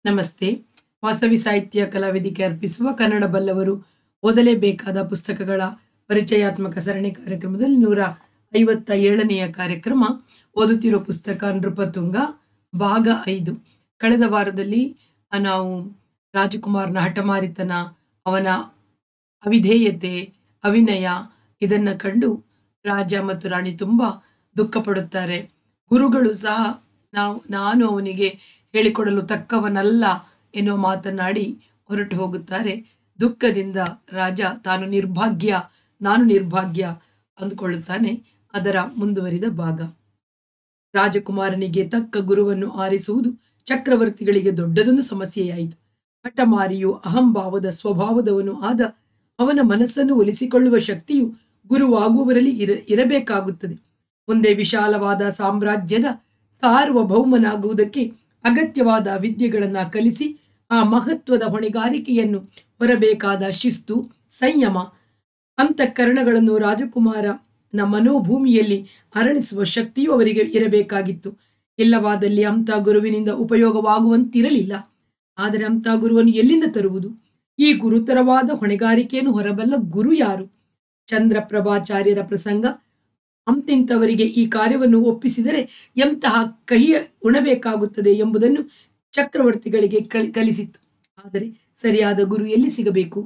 ನಮಸ್ತೆ ವಾಸವಿ ಸಾಹಿತ್ಯ ಕಲಾವೇದಿಕೆ ಅರ್ಪಿಸುವ ಕನ್ನಡ ಬಲ್ಲವರು ಓದಲೇಬೇಕಾದ ಪುಸ್ತಕಗಳ ಪರಿಚಯಾತ್ಮಕ ಸರಣಿ ಕಾರ್ಯಕ್ರಮದಲ್ಲಿ ನೂರ ಐವತ್ತ ಏಳನೆಯ ಕಾರ್ಯಕ್ರಮ ಓದುತ್ತಿರೋ ಪುಸ್ತಕ ನೃಪತುಂಗ ಭಾಗ ಐದು ಕಳೆದ ವಾರದಲ್ಲಿ ಆ, ನಾವು ರಾಜಕುಮಾರನ ಹಠಮಾರಿತನ ಅವನ ಅವಿಧೇಯತೆ ಅವಿನಯ ಇದನ್ನ ಕಂಡು ರಾಜ ಮತ್ತು ರಾಣಿ ತುಂಬಾ ದುಃಖ ಪಡುತ್ತಾರೆ ಗುರುಗಳು ಸಹ ನಾವು ನಾನು ಅವನಿಗೆ ಹೇಳಿಕೊಡಲು ತಕ್ಕವನಲ್ಲ ಎನ್ನುವ ಮಾತನಾಡಿ ಹೊರಟು ಹೋಗುತ್ತಾರೆ ದುಃಖದಿಂದ ರಾಜ ತಾನು ನಿರ್ಭಾಗ್ಯ ನಾನು ನಿರ್ಭಾಗ್ಯ ಅಂದುಕೊಳ್ಳುತ್ತಾನೆ ಅದರ ಮುಂದುವರಿದ ಭಾಗ ರಾಜಕುಮಾರನಿಗೆ ತಕ್ಕ ಗುರುವನ್ನು ಆರಿಸುವುದು ಚಕ್ರವರ್ತಿಗಳಿಗೆ ದೊಡ್ಡದೊಂದು ಸಮಸ್ಯೆಯಾಯಿತು ಹಠಮಾರಿಯು ಅಹಂಭಾವದ ಸ್ವಭಾವದವನು ಆದ ಅವನ ಮನಸ್ಸನ್ನು ಒಲಿಸಿಕೊಳ್ಳುವ ಶಕ್ತಿಯು ಗುರುವಾಗುವವರಲ್ಲಿ ಇರ ಇರಬೇಕಾಗುತ್ತದೆ ಮುಂದೆ ವಿಶಾಲವಾದ ಸಾಮ್ರಾಜ್ಯದ ಸಾರ್ವಭೌಮನಾಗುವುದಕ್ಕೆ ಅಗತ್ಯವಾದ ವಿದ್ಯೆಗಳನ್ನ ಕಲಿಸಿ ಆ ಮಹತ್ವದ ಹೊಣೆಗಾರಿಕೆಯನ್ನು ಹೊರಬೇಕಾದ ಶಿಸ್ತು ಸಂಯಮ ಅಂತಃಕರಣಗಳನ್ನು ರಾಜಕುಮಾರನ ಮನೋಭೂಮಿಯಲ್ಲಿ ಅರಳಿಸುವ ಶಕ್ತಿಯು ಅವರಿಗೆ ಇರಬೇಕಾಗಿತ್ತು ಇಲ್ಲವಾದಲ್ಲಿ ಅಂಥ ಗುರುವಿನಿಂದ ಉಪಯೋಗವಾಗುವಂತಿರಲಿಲ್ಲ ಆದರೆ ಅಂಥ ಗುರುವನ್ನು ಎಲ್ಲಿಂದ ತರುವುದು ಈ ಗುರುತರವಾದ ಹೊಣೆಗಾರಿಕೆಯನ್ನು ಹೊರಬಲ್ಲ ಗುರು ಯಾರು ಚಂದ್ರಪ್ರಭಾಚಾರ್ಯರ ಪ್ರಸಂಗ ಅಂತಿಂತವರಿಗೆ ಈ ಕಾರ್ಯವನ್ನು ಒಪ್ಪಿಸಿದರೆ ಎಂತಹ ಕಹಿಯ ಉಣಬೇಕಾಗುತ್ತದೆ ಎಂಬುದನ್ನು ಚಕ್ರವರ್ತಿಗಳಿಗೆ ಕಲಿ ಕಲಿಸಿತ್ತು ಆದರೆ ಸರಿಯಾದ ಗುರು ಎಲ್ಲಿ ಸಿಗಬೇಕು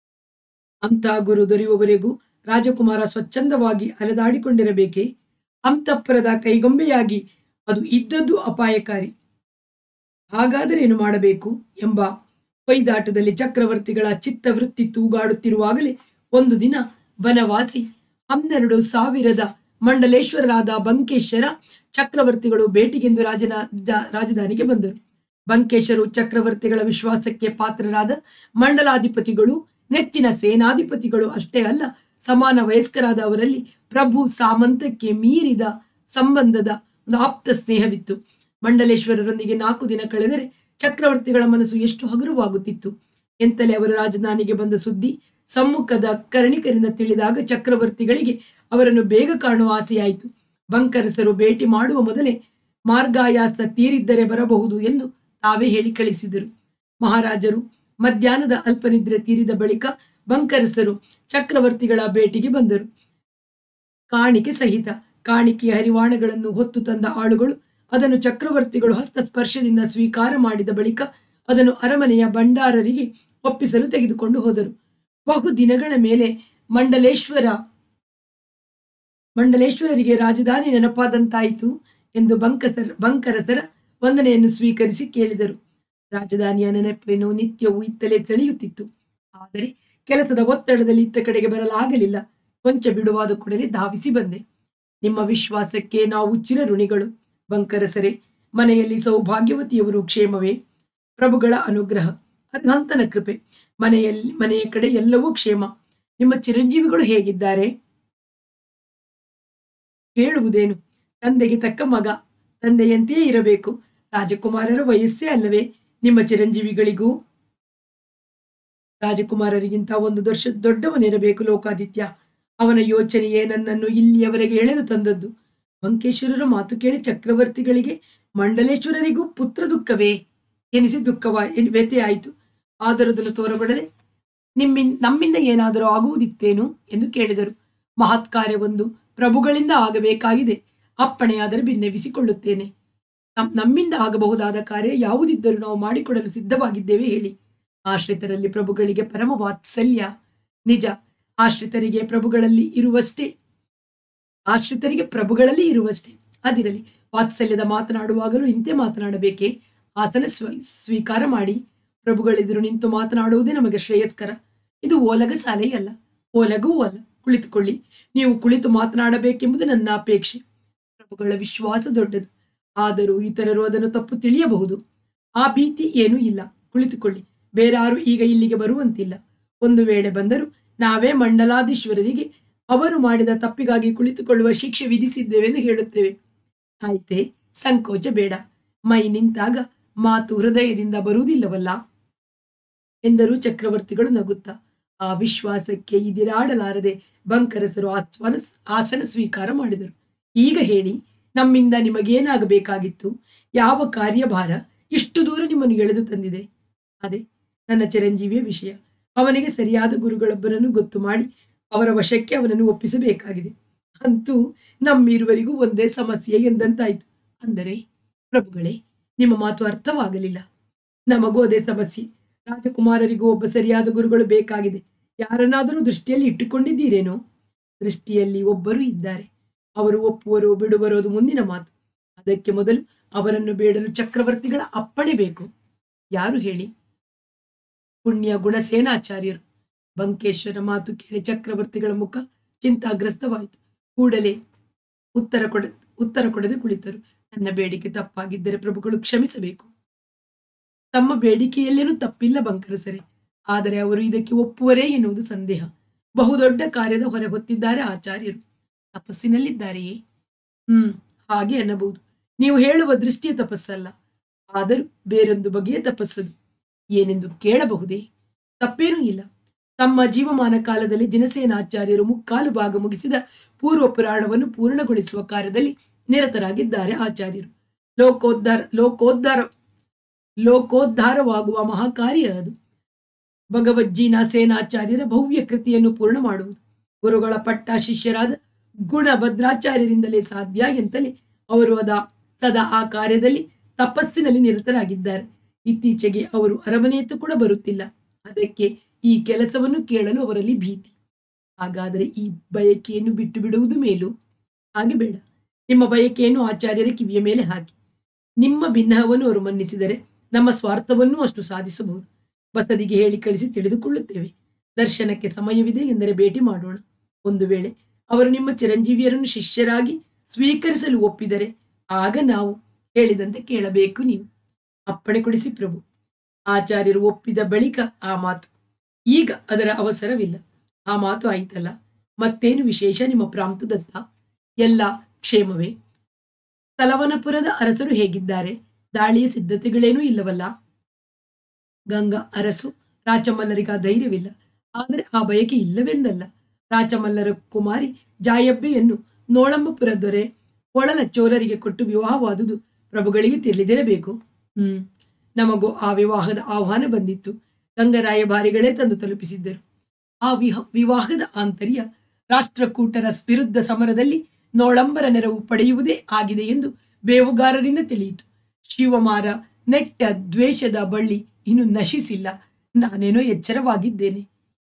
ಅಂತ ಗುರು ದೊರೆಯುವವರೆಗೂ ರಾಜಕುಮಾರ ಸ್ವಚ್ಛಂದವಾಗಿ ಅಲೆದಾಡಿಕೊಂಡಿರಬೇಕೇ ಅಂತಃಪುರದ ಕೈಗೊಂಬೆಯಾಗಿ ಅದು ಇದ್ದದ್ದು ಅಪಾಯಕಾರಿ ಹಾಗಾದರೆ ಏನು ಮಾಡಬೇಕು ಎಂಬ ಹೊಯ್ದಾಟದಲ್ಲಿ ಚಕ್ರವರ್ತಿಗಳ ಚಿತ್ತವೃತ್ತಿ ತೂಗಾಡುತ್ತಿರುವಾಗಲೇ ಒಂದು ದಿನ ಬನವಾಸಿ ಹನ್ನೆರಡು ಸಾವಿರದ ಮಂಡಲೇಶ್ವರರಾದ ಬಂಕೇಶ್ವರ ಚಕ್ರವರ್ತಿಗಳು ಭೇಟಿಗೆಂದು ರಾಜನ ದ- ರಾಜಧಾನಿಗೆ ಬಂದರು ಬಂಕೇಶರು ಚಕ್ರವರ್ತಿಗಳ ವಿಶ್ವಾಸಕ್ಕೆ ಪಾತ್ರರಾದ ಮಂಡಲಾಧಿಪತಿಗಳು ನೆಚ್ಚಿನ ಸೇನಾಧಿಪತಿಗಳು ಅಷ್ಟೇ ಅಲ್ಲ ಸಮಾನ ವಯಸ್ಕರಾದ ಅವರಲ್ಲಿ ಪ್ರಭು ಸಾಮಂತಕ್ಕೆ ಮೀರಿದ ಸಂಬಂಧದ ಒಂದು ಆಪ್ತ ಸ್ನೇಹವಿತ್ತು ಮಂಡಲೇಶ್ವರರೊಂದಿಗೆ ನಾಲ್ಕು ದಿನ ಕಳೆದರೆ ಚಕ್ರವರ್ತಿಗಳ ಮನಸ್ಸು ಎಷ್ಟು ಹಗುರವಾಗುತ್ತಿತ್ತು ಎಂತಲೇ ಅವರು ರಾಜಧಾನಿಗೆ ಬಂದ ಸುದ್ದಿ ಸಮ್ಮುಖದ ಕರ್ಣಿಕರಿಂದ ತಿಳಿದಾಗ ಚಕ್ರವರ್ತಿಗಳಿಗೆ ಅವರನ್ನು ಬೇಗ ಕಾಣುವ ಆಸೆಯಾಯಿತು ಬಂಕರಸರು ಭೇಟಿ ಮಾಡುವ ಮೊದಲೇ ಮಾರ್ಗಾಯಾಸ ತೀರಿದ್ದರೆ ಬರಬಹುದು ಎಂದು ತಾವೇ ಹೇಳಿ ಕಳಿಸಿದರು ಮಹಾರಾಜರು ಮಧ್ಯಾಹ್ನದ ಅಲ್ಪನಿದ್ರೆ ತೀರಿದ ಬಳಿಕ ಬಂಕರಸರು ಚಕ್ರವರ್ತಿಗಳ ಭೇಟಿಗೆ ಬಂದರು ಕಾಣಿಕೆ ಸಹಿತ ಕಾಣಿಕೆಯ ಹರಿವಾಣಗಳನ್ನು ಹೊತ್ತು ತಂದ ಆಳುಗಳು ಅದನ್ನು ಚಕ್ರವರ್ತಿಗಳು ಹಸ್ತ ಸ್ಪರ್ಶದಿಂದ ಸ್ವೀಕಾರ ಮಾಡಿದ ಬಳಿಕ ಅದನ್ನು ಅರಮನೆಯ ಭಂಡಾರರಿಗೆ ಒಪ್ಪಿಸಲು ತೆಗೆದುಕೊಂಡು ಹೋದರು ಬಹು ದಿನಗಳ ಮೇಲೆ ಮಂಡಲೇಶ್ವರ ಮಂಡಲೇಶ್ವರರಿಗೆ ರಾಜಧಾನಿ ನೆನಪಾದಂತಾಯಿತು ಎಂದು ಬಂಕಸರ ಬಂಕರಸರ ವಂದನೆಯನ್ನು ಸ್ವೀಕರಿಸಿ ಕೇಳಿದರು ರಾಜಧಾನಿಯ ನೆನಪೇನು ನಿತ್ಯವೂ ಇತ್ತಲೇ ಸೆಳೆಯುತ್ತಿತ್ತು ಆದರೆ ಕೆಲಸದ ಒತ್ತಡದಲ್ಲಿ ಇತ್ತ ಕಡೆಗೆ ಬರಲಾಗಲಿಲ್ಲ ಕೊಂಚ ಬಿಡುವಾದ ಕೂಡಲೇ ಧಾವಿಸಿ ಬಂದೆ ನಿಮ್ಮ ವಿಶ್ವಾಸಕ್ಕೆ ನಾವು ಚಿರಋಣಿಗಳು ಬಂಕರಸರೇ ಮನೆಯಲ್ಲಿ ಸೌಭಾಗ್ಯವತಿಯವರು ಕ್ಷೇಮವೇ ಪ್ರಭುಗಳ ಅನುಗ್ರಹ ಅರ್ಹಂತನ ಕೃಪೆ ಮನೆಯಲ್ಲಿ ಮನೆಯ ಕಡೆ ಎಲ್ಲವೂ ಕ್ಷೇಮ ನಿಮ್ಮ ಚಿರಂಜೀವಿಗಳು ಹೇಗಿದ್ದಾರೆ ಹೇಳುವುದೇನು ತಂದೆಗೆ ತಕ್ಕ ಮಗ ತಂದೆಯಂತೆಯೇ ಇರಬೇಕು ರಾಜಕುಮಾರರ ವಯಸ್ಸೇ ಅಲ್ಲವೇ ನಿಮ್ಮ ಚಿರಂಜೀವಿಗಳಿಗೂ ರಾಜಕುಮಾರರಿಗಿಂತ ಒಂದು ದರ್ಶ ದೊಡ್ಡವನಿರಬೇಕು ಲೋಕಾದಿತ್ಯ ಅವನ ಯೋಚನೆಯೇ ನನ್ನನ್ನು ಇಲ್ಲಿಯವರೆಗೆ ಎಳೆದು ತಂದದ್ದು ಮಂಕೇಶ್ವರರ ಮಾತು ಕೇಳಿ ಚಕ್ರವರ್ತಿಗಳಿಗೆ ಮಂಡಲೇಶ್ವರರಿಗೂ ಪುತ್ರ ದುಃಖವೇ ಎನಿಸಿ ದುಃಖವ ಎನ್- ವ್ಯಥೆಯಾಯಿತು ಆದರೂ ಅದನ್ನು ತೋರಬಡದೆ ನಿಮ್ಮಿನ್ ನಮ್ಮಿಂದ ಏನಾದರೂ ಆಗುವುದಿತ್ತೇನು ಎಂದು ಕೇಳಿದರು ಮಹತ್ ಕಾರ್ಯವೊಂದು ಪ್ರಭುಗಳಿಂದ ಆಗಬೇಕಾಗಿದೆ ಅಪ್ಪಣೆಯಾದರೆ ಭಿನ್ನವಿಸಿಕೊಳ್ಳುತ್ತೇನೆ ನಮ್- ನಮ್ಮಿಂದ ಆಗಬಹುದಾದ ಕಾರ್ಯ ಯಾವುದಿದ್ದರೂ ನಾವು ಮಾಡಿಕೊಡಲು ಸಿದ್ಧವಾಗಿದ್ದೇವೆ ಹೇಳಿ ಆಶ್ರಿತರಲ್ಲಿ ಪ್ರಭುಗಳಿಗೆ ಪರಮ ವಾತ್ಸಲ್ಯ ನಿಜ ಆಶ್ರಿತರಿಗೆ ಪ್ರಭುಗಳಲ್ಲಿ ಇರುವಷ್ಟೇ ಆಶ್ರಿತರಿಗೆ ಪ್ರಭುಗಳಲ್ಲಿ ಇರುವಷ್ಟೇ ಅದಿರಲಿ ವಾತ್ಸಲ್ಯದ ಮಾತನಾಡುವಾಗಲೂ ಇಂತೆ ಮಾತನಾಡಬೇಕೇ ಆಸನ ಸ್ವ ಸ್ವೀಕಾರ ಮಾಡಿ ಪ್ರಭುಗಳೆದುರು ನಿಂತು ಮಾತನಾಡುವುದೇ ನಮಗೆ ಶ್ರೇಯಸ್ಕರ ಇದು ಓಲಗ ಸಾಲೆಯಲ್ಲ ಓಲಗೂ ಅಲ್ಲ ಕುಳಿತುಕೊಳ್ಳಿ ನೀವು ಕುಳಿತು ಮಾತನಾಡಬೇಕೆಂಬುದು ನನ್ನ ಅಪೇಕ್ಷೆ ಪ್ರಭುಗಳ ವಿಶ್ವಾಸ ದೊಡ್ಡದು ಆದರೂ ಇತರರು ಅದನ್ನು ತಪ್ಪು ತಿಳಿಯಬಹುದು ಆ ಭೀತಿ ಏನೂ ಇಲ್ಲ ಕುಳಿತುಕೊಳ್ಳಿ ಬೇರಾರು ಈಗ ಇಲ್ಲಿಗೆ ಬರುವಂತಿಲ್ಲ ಒಂದು ವೇಳೆ ಬಂದರೂ ನಾವೇ ಮಂಡಲಾಧೀಶ್ವರರಿಗೆ ಅವರು ಮಾಡಿದ ತಪ್ಪಿಗಾಗಿ ಕುಳಿತುಕೊಳ್ಳುವ ಶಿಕ್ಷೆ ವಿಧಿಸಿದ್ದೇವೆಂದು ಹೇಳುತ್ತೇವೆ ಆಯ್ತೆ ಸಂಕೋಚ ಬೇಡ ಮೈ ನಿಂತಾಗ ಮಾತು ಹೃದಯದಿಂದ ಬರುವುದಿಲ್ಲವಲ್ಲ ಎಂದರು ಚಕ್ರವರ್ತಿಗಳು ನಗುತ್ತಾ ಆ ವಿಶ್ವಾಸಕ್ಕೆ ಇದಿರಾಡಲಾರದೆ ಬಂಕರಸರು ಆಸ್ವಾನ ಆಸನ ಸ್ವೀಕಾರ ಮಾಡಿದರು ಈಗ ಹೇಳಿ ನಮ್ಮಿಂದ ನಿಮಗೇನಾಗಬೇಕಾಗಿತ್ತು ಯಾವ ಕಾರ್ಯಭಾರ ಇಷ್ಟು ದೂರ ನಿಮ್ಮನ್ನು ಎಳೆದು ತಂದಿದೆ ಅದೇ ನನ್ನ ಚಿರಂಜೀವಿಯ ವಿಷಯ ಅವನಿಗೆ ಸರಿಯಾದ ಗುರುಗಳೊಬ್ಬರನ್ನು ಗೊತ್ತು ಮಾಡಿ ಅವರ ವಶಕ್ಕೆ ಅವನನ್ನು ಒಪ್ಪಿಸಬೇಕಾಗಿದೆ ಅಂತೂ ನಮ್ಮಿರುವರಿಗೂ ಒಂದೇ ಸಮಸ್ಯೆ ಎಂದಂತಾಯಿತು ಅಂದರೆ ಪ್ರಭುಗಳೇ ನಿಮ್ಮ ಮಾತು ಅರ್ಥವಾಗಲಿಲ್ಲ ನಮಗೂ ಅದೇ ಸಮಸ್ಯೆ ರಾಜಕುಮಾರರಿಗೂ ಒಬ್ಬ ಸರಿಯಾದ ಗುರುಗಳು ಬೇಕಾಗಿದೆ ಯಾರನ್ನಾದರೂ ದೃಷ್ಟಿಯಲ್ಲಿ ಇಟ್ಟುಕೊಂಡಿದ್ದೀರೇನೋ ದೃಷ್ಟಿಯಲ್ಲಿ ಒಬ್ಬರು ಇದ್ದಾರೆ ಅವರು ಒಪ್ಪುವರು ಬಿಡುವರು ಅದು ಮುಂದಿನ ಮಾತು ಅದಕ್ಕೆ ಮೊದಲು ಅವರನ್ನು ಬೇಡಲು ಚಕ್ರವರ್ತಿಗಳ ಅಪ್ಪಣೆ ಬೇಕು ಯಾರು ಹೇಳಿ ಪುಣ್ಯ ಗುಣಸೇನಾಚಾರ್ಯರು ಬಂಕೇಶ್ವರ ಮಾತು ಕೇಳಿ ಚಕ್ರವರ್ತಿಗಳ ಮುಖ ಚಿಂತಾಗ್ರಸ್ತವಾಯಿತು ಕೂಡಲೇ ಉತ್ತರ ಕೊಡ ಉತ್ತರ ಕೊಡದೆ ಕುಳಿತರು ನನ್ನ ಬೇಡಿಕೆ ತಪ್ಪಾಗಿದ್ದರೆ ಪ್ರಭುಗಳು ಕ್ಷಮಿಸಬೇಕು ತಮ್ಮ ಬೇಡಿಕೆಯಲ್ಲೇನೂ ತಪ್ಪಿಲ್ಲ ಬಂಕರಸರೆ ಆದರೆ ಅವರು ಇದಕ್ಕೆ ಒಪ್ಪುವರೇ ಎನ್ನುವುದು ಸಂದೇಹ ಬಹುದೊಡ್ಡ ಕಾರ್ಯದ ಹೊರೆ ಹೊತ್ತಿದ್ದಾರೆ ಆಚಾರ್ಯರು ತಪಸ್ಸಿನಲ್ಲಿದ್ದಾರೆಯೇ ಹ್ಮ್ ಹಾಗೆ ಅನ್ನಬಹುದು ನೀವು ಹೇಳುವ ದೃಷ್ಟಿಯ ತಪಸ್ಸಲ್ಲ ಆದರೂ ಬೇರೊಂದು ಬಗೆಯ ತಪಸ್ಸದು ಏನೆಂದು ಕೇಳಬಹುದೇ ತಪ್ಪೇನೂ ಇಲ್ಲ ತಮ್ಮ ಜೀವಮಾನ ಕಾಲದಲ್ಲಿ ಜನಸೇನಾಚಾರ್ಯರು ಮುಕ್ಕಾಲು ಭಾಗ ಮುಗಿಸಿದ ಪೂರ್ವ ಪುರಾಣವನ್ನು ಪೂರ್ಣಗೊಳಿಸುವ ಕಾರ್ಯದಲ್ಲಿ ನಿರತರಾಗಿದ್ದಾರೆ ಆಚಾರ್ಯರು ಲೋಕೋದ್ಧಾರ ಲೋಕೋದ್ಧಾರ ಲೋಕೋದ್ಧಾರವಾಗುವ ಮಹಾಕಾರ್ಯ ಅದು ಭಗವಜ್ಜೀನ ಸೇನಾಚಾರ್ಯರ ಭವ್ಯ ಕೃತಿಯನ್ನು ಪೂರ್ಣ ಮಾಡುವುದು ಗುರುಗಳ ಪಟ್ಟ ಶಿಷ್ಯರಾದ ಗುಣಭದ್ರಾಚಾರ್ಯರಿಂದಲೇ ಸಾಧ್ಯ ಎಂತಲೇ ಅವರು ಅದ ಸದಾ ಆ ಕಾರ್ಯದಲ್ಲಿ ತಪಸ್ಸಿನಲ್ಲಿ ನಿರತರಾಗಿದ್ದಾರೆ ಇತ್ತೀಚೆಗೆ ಅವರು ಅರಮನೆಯತ್ತ ಕೂಡ ಬರುತ್ತಿಲ್ಲ ಅದಕ್ಕೆ ಈ ಕೆಲಸವನ್ನು ಕೇಳಲು ಅವರಲ್ಲಿ ಭೀತಿ ಹಾಗಾದರೆ ಈ ಬಯಕೆಯನ್ನು ಬಿಟ್ಟು ಬಿಡುವುದು ಮೇಲು ಹಾಗೆ ಬೇಡ ನಿಮ್ಮ ಬಯಕೆಯನ್ನು ಆಚಾರ್ಯರ ಕಿವಿಯ ಮೇಲೆ ಹಾಕಿ ನಿಮ್ಮ ಭಿನ್ನಹವನ್ನು ಅವರು ಮನ್ನಿಸಿದರೆ ನಮ್ಮ ಸ್ವಾರ್ಥವನ್ನೂ ಅಷ್ಟು ಸಾಧಿಸಬಹುದು ಬಸದಿಗೆ ಹೇಳಿ ಕಳಿಸಿ ತಿಳಿದುಕೊಳ್ಳುತ್ತೇವೆ ದರ್ಶನಕ್ಕೆ ಸಮಯವಿದೆ ಎಂದರೆ ಭೇಟಿ ಮಾಡೋಣ ಒಂದು ವೇಳೆ ಅವರು ನಿಮ್ಮ ಚಿರಂಜೀವಿಯರನ್ನು ಶಿಷ್ಯರಾಗಿ ಸ್ವೀಕರಿಸಲು ಒಪ್ಪಿದರೆ ಆಗ ನಾವು ಹೇಳಿದಂತೆ ಕೇಳಬೇಕು ನೀವು ಅಪ್ಪಣೆ ಕೊಡಿಸಿ ಪ್ರಭು ಆಚಾರ್ಯರು ಒಪ್ಪಿದ ಬಳಿಕ ಆ ಮಾತು ಈಗ ಅದರ ಅವಸರವಿಲ್ಲ ಆ ಮಾತು ಆಯಿತಲ್ಲ ಮತ್ತೇನು ವಿಶೇಷ ನಿಮ್ಮ ಪ್ರಾಂತದತ್ತ ಎಲ್ಲ ಕ್ಷೇಮವೇ ತಲವನಪುರದ ಅರಸರು ಹೇಗಿದ್ದಾರೆ ದಾಳಿಯ ಸಿದ್ಧತೆಗಳೇನೂ ಇಲ್ಲವಲ್ಲ ಗಂಗಾ ಅರಸು ರಾಚಮಲ್ಲರಿಗೆ ಆ ಧೈರ್ಯವಿಲ್ಲ ಆದರೆ ಆ ಬಯಕೆ ಇಲ್ಲವೆಂದಲ್ಲ ರಾಚಮಲ್ಲರ ಕುಮಾರಿ ಜಾಯಬ್ಬೆಯನ್ನು ನೋಳಂಬಪುರ ದೊರೆ ಒಳಲ ಚೋರರಿಗೆ ಕೊಟ್ಟು ವಿವಾಹವಾದುದು ಪ್ರಭುಗಳಿಗೆ ತಿಳಿದಿರಬೇಕು ಹ್ಮ್ ನಮಗೂ ಆ ವಿವಾಹದ ಆಹ್ವಾನ ಬಂದಿತ್ತು ಗಂಗರಾಯ ಬಾರಿಗಳೇ ತಂದು ತಲುಪಿಸಿದ್ದರು ಆ ವಿಹ ವಿವಾಹದ ಆಂತರ್ಯ ರಾಷ್ಟ್ರಕೂಟರ ವಿರುದ್ಧ ಸಮರದಲ್ಲಿ ನೋಳಂಬರ ನೆರವು ಪಡೆಯುವುದೇ ಆಗಿದೆ ಎಂದು ಬೇವುಗಾರರಿಂದ ತಿಳಿಯಿತು ಶಿವಮಾರ ನೆಟ್ಟ ದ್ವೇಷದ ಬಳ್ಳಿ ಇನ್ನು ನಶಿಸಿಲ್ಲ ನಾನೇನೋ ಎಚ್ಚರವಾಗಿದ್ದೇನೆ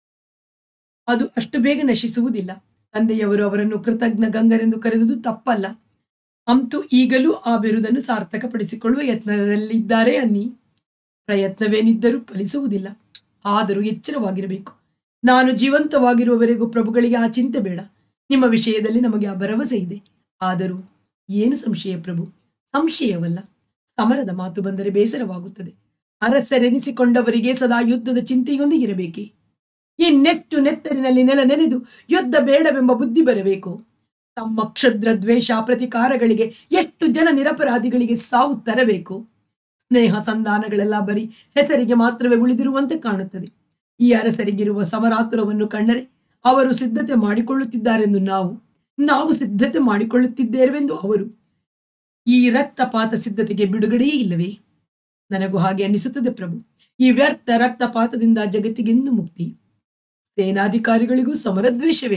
ಅದು ಅಷ್ಟು ಬೇಗ ನಶಿಸುವುದಿಲ್ಲ ತಂದೆಯವರು ಅವರನ್ನು ಕೃತಜ್ಞ ಗಂಗರೆಂದು ಕರೆದುದು ತಪ್ಪಲ್ಲ ಅಂತೂ ಈಗಲೂ ಆ ಬಿರುದನ್ನು ಸಾರ್ಥಕಪಡಿಸಿಕೊಳ್ಳುವ ಯತ್ನದಲ್ಲಿದ್ದಾರೆ ಅನ್ನಿ ಪ್ರಯತ್ನವೇನಿದ್ದರೂ ಫಲಿಸುವುದಿಲ್ಲ ಆದರೂ ಎಚ್ಚರವಾಗಿರಬೇಕು ನಾನು ಜೀವಂತವಾಗಿರುವವರೆಗೂ ಪ್ರಭುಗಳಿಗೆ ಆ ಚಿಂತೆ ಬೇಡ ನಿಮ್ಮ ವಿಷಯದಲ್ಲಿ ನಮಗೆ ಆ ಭರವಸೆ ಇದೆ ಆದರೂ ಏನು ಸಂಶಯ ಪ್ರಭು ಸಂಶಯವಲ್ಲ ಸಮರದ ಮಾತು ಬಂದರೆ ಬೇಸರವಾಗುತ್ತದೆ ಅರಸರೆನಿಸಿಕೊಂಡವರಿಗೆ ಸದಾ ಯುದ್ಧದ ಚಿಂತೆಯೊಂದಿಗಿರಬೇಕೆ ಈ ನೆಟ್ಟು ನೆತ್ತರಿನಲ್ಲಿ ನೆಲ ನೆನೆದು ಯುದ್ಧ ಬೇಡವೆಂಬ ಬುದ್ಧಿ ಬರಬೇಕು ತಮ್ಮ ಕ್ಷುದ್ರ ದ್ವೇಷ ಪ್ರತಿಕಾರಗಳಿಗೆ ಎಷ್ಟು ಜನ ನಿರಪರಾಧಿಗಳಿಗೆ ಸಾವು ತರಬೇಕು ಸ್ನೇಹ ಸಂಧಾನಗಳೆಲ್ಲ ಬರೀ ಹೆಸರಿಗೆ ಮಾತ್ರವೇ ಉಳಿದಿರುವಂತೆ ಕಾಣುತ್ತದೆ ಈ ಅರಸರಿಗಿರುವ ಸಮರಾತುರವನ್ನು ಕಂಡರೆ ಅವರು ಸಿದ್ಧತೆ ಮಾಡಿಕೊಳ್ಳುತ್ತಿದ್ದಾರೆಂದು ನಾವು ನಾವು ಸಿದ್ಧತೆ ಮಾಡಿಕೊಳ್ಳುತ್ತಿದ್ದೇವೆಂದು ಅವರು ಈ ರಕ್ತಪಾತ ಸಿದ್ಧತೆಗೆ ಬಿಡುಗಡೆಯೇ ಇಲ್ಲವೇ ನನಗೂ ಹಾಗೆ ಅನಿಸುತ್ತದೆ ಪ್ರಭು ಈ ವ್ಯರ್ಥ ರಕ್ತಪಾತದಿಂದ ಜಗತ್ತಿಗೆಂದು ಮುಕ್ತಿ ಸೇನಾಧಿಕಾರಿಗಳಿಗೂ ಸಮರದ್ವೇಷವೇ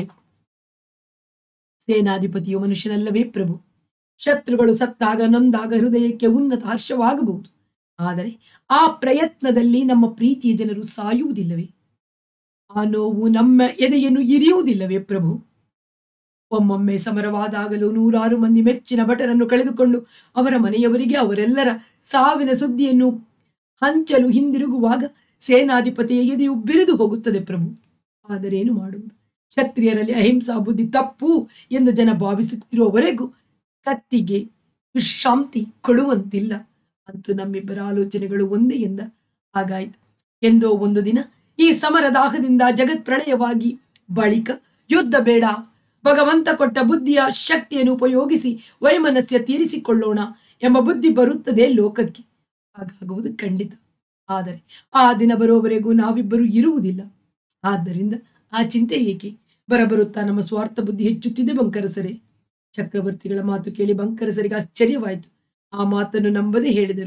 ಸೇನಾಧಿಪತಿಯು ಮನುಷ್ಯನಲ್ಲವೇ ಪ್ರಭು ಶತ್ರುಗಳು ಸತ್ತಾಗ ನೊಂದಾಗ ಹೃದಯಕ್ಕೆ ಉನ್ನತ ಹರ್ಷವಾಗಬಹುದು ಆದರೆ ಆ ಪ್ರಯತ್ನದಲ್ಲಿ ನಮ್ಮ ಪ್ರೀತಿಯ ಜನರು ಸಾಯುವುದಿಲ್ಲವೇ ಆ ನೋವು ನಮ್ಮ ಎದೆಯನ್ನು ಇರಿಯುವುದಿಲ್ಲವೇ ಪ್ರಭು ಒಮ್ಮೊಮ್ಮೆ ಸಮರವಾದಾಗಲೂ ನೂರಾರು ಮಂದಿ ಮೆಚ್ಚಿನ ಭಟರನ್ನು ಕಳೆದುಕೊಂಡು ಅವರ ಮನೆಯವರಿಗೆ ಅವರೆಲ್ಲರ ಸಾವಿನ ಸುದ್ದಿಯನ್ನು ಹಂಚಲು ಹಿಂದಿರುಗುವಾಗ ಸೇನಾಧಿಪತಿಯ ಎದೆಯು ಬಿರಿದು ಹೋಗುತ್ತದೆ ಪ್ರಭು ಆದರೇನು ಮಾಡುವುದು ಕ್ಷತ್ರಿಯರಲ್ಲಿ ಅಹಿಂಸಾ ಬುದ್ಧಿ ತಪ್ಪು ಎಂದು ಜನ ಭಾವಿಸುತ್ತಿರುವವರೆಗೂ ಕತ್ತಿಗೆ ವಿಶ್ರಾಂತಿ ಕೊಡುವಂತಿಲ್ಲ ಅಂತೂ ನಮ್ಮಿಬ್ಬರ ಆಲೋಚನೆಗಳು ಒಂದೇ ಎಂದ ಹಾಗಾಯಿತು ಎಂದೋ ಒಂದು ದಿನ ಈ ಸಮರದಾಹದಿಂದ ಜಗತ್ ಪ್ರಳಯವಾಗಿ ಬಳಿಕ ಯುದ್ಧ ಬೇಡ ಭಗವಂತ ಕೊಟ್ಟ ಬುದ್ಧಿಯ ಶಕ್ತಿಯನ್ನು ಉಪಯೋಗಿಸಿ ವೈಮನಸ್ಯ ತೀರಿಸಿಕೊಳ್ಳೋಣ ಎಂಬ ಬುದ್ಧಿ ಬರುತ್ತದೆ ಲೋಕಕ್ಕೆ ಹಾಗಾಗುವುದು ಖಂಡಿತ ಆದರೆ ಆ ದಿನ ಬರುವವರೆಗೂ ನಾವಿಬ್ಬರು ಇರುವುದಿಲ್ಲ ಆದ್ದರಿಂದ ಆ ಚಿಂತೆ ಏಕೆ ಬರಬರುತ್ತಾ ನಮ್ಮ ಸ್ವಾರ್ಥ ಬುದ್ಧಿ ಹೆಚ್ಚುತ್ತಿದೆ ಬಂಕರಸರೇ ಚಕ್ರವರ್ತಿಗಳ ಮಾತು ಕೇಳಿ ಬಂಕರಸರಿಗೆ ಆಶ್ಚರ್ಯವಾಯಿತು ಆ ಮಾತನ್ನು ನಂಬದೆ ಹೇಳಿದರು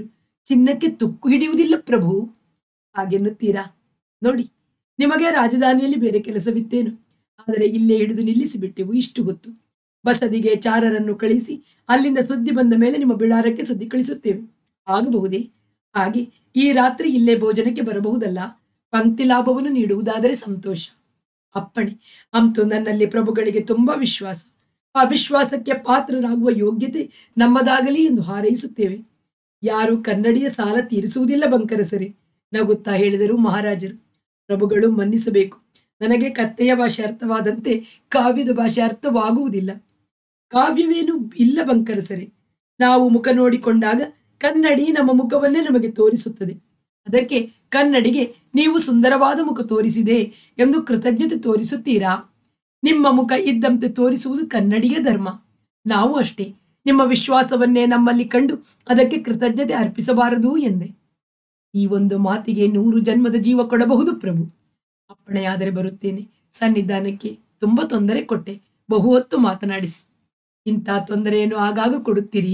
ಚಿನ್ನಕ್ಕೆ ತುಕ್ಕು ಹಿಡಿಯುವುದಿಲ್ಲ ಪ್ರಭು ಹಾಗೆನ್ನುತ್ತೀರಾ ನೋಡಿ ನಿಮಗೆ ರಾಜಧಾನಿಯಲ್ಲಿ ಬೇರೆ ಕೆಲಸವಿತ್ತೇನು ಆದರೆ ಇಲ್ಲೇ ಹಿಡಿದು ನಿಲ್ಲಿಸಿಬಿಟ್ಟೆವು ಇಷ್ಟು ಹೊತ್ತು ಬಸದಿಗೆ ಚಾರರನ್ನು ಕಳಿಸಿ ಅಲ್ಲಿಂದ ಸುದ್ದಿ ಬಂದ ಮೇಲೆ ನಿಮ್ಮ ಬಿಡಾರಕ್ಕೆ ಸುದ್ದಿ ಕಳಿಸುತ್ತೇವೆ ಆಗಬಹುದೇ ಹಾಗೆ ಈ ರಾತ್ರಿ ಇಲ್ಲೇ ಭೋಜನಕ್ಕೆ ಬರಬಹುದಲ್ಲ ಪಂಕ್ತಿ ಲಾಭವನ್ನು ನೀಡುವುದಾದರೆ ಸಂತೋಷ ಅಪ್ಪಣೆ ಅಂತೂ ನನ್ನಲ್ಲಿ ಪ್ರಭುಗಳಿಗೆ ತುಂಬಾ ವಿಶ್ವಾಸ ಆ ವಿಶ್ವಾಸಕ್ಕೆ ಪಾತ್ರರಾಗುವ ಯೋಗ್ಯತೆ ನಮ್ಮದಾಗಲಿ ಎಂದು ಹಾರೈಸುತ್ತೇವೆ ಯಾರು ಕನ್ನಡಿಯ ಸಾಲ ತೀರಿಸುವುದಿಲ್ಲ ಬಂಕರಸರಿ ನಗುತ್ತಾ ಹೇಳಿದರು ಮಹಾರಾಜರು ಪ್ರಭುಗಳು ಮನ್ನಿಸಬೇಕು ನನಗೆ ಕತ್ತೆಯ ಭಾಷೆ ಅರ್ಥವಾದಂತೆ ಕಾವ್ಯದ ಭಾಷೆ ಅರ್ಥವಾಗುವುದಿಲ್ಲ ಕಾವ್ಯವೇನು ಇಲ್ಲ ಬಂಕರಸರಿ ನಾವು ಮುಖ ನೋಡಿಕೊಂಡಾಗ ಕನ್ನಡಿ ನಮ್ಮ ಮುಖವನ್ನೇ ನಮಗೆ ತೋರಿಸುತ್ತದೆ ಅದಕ್ಕೆ ಕನ್ನಡಿಗೆ ನೀವು ಸುಂದರವಾದ ಮುಖ ತೋರಿಸಿದೆ ಎಂದು ಕೃತಜ್ಞತೆ ತೋರಿಸುತ್ತೀರಾ ನಿಮ್ಮ ಮುಖ ಇದ್ದಂತೆ ತೋರಿಸುವುದು ಕನ್ನಡಿಯ ಧರ್ಮ ನಾವು ಅಷ್ಟೇ ನಿಮ್ಮ ವಿಶ್ವಾಸವನ್ನೇ ನಮ್ಮಲ್ಲಿ ಕಂಡು ಅದಕ್ಕೆ ಕೃತಜ್ಞತೆ ಅರ್ಪಿಸಬಾರದು ಎಂದೆ ಈ ಒಂದು ಮಾತಿಗೆ ನೂರು ಜನ್ಮದ ಜೀವ ಕೊಡಬಹುದು ಪ್ರಭು ಅಪ್ಪಣೆಯಾದರೆ ಬರುತ್ತೇನೆ ಸನ್ನಿಧಾನಕ್ಕೆ ತುಂಬಾ ತೊಂದರೆ ಕೊಟ್ಟೆ ಬಹು ಹೊತ್ತು ಮಾತನಾಡಿಸಿ ಇಂಥ ತೊಂದರೆಯನ್ನು ಆಗಾಗ ಕೊಡುತ್ತೀರಿ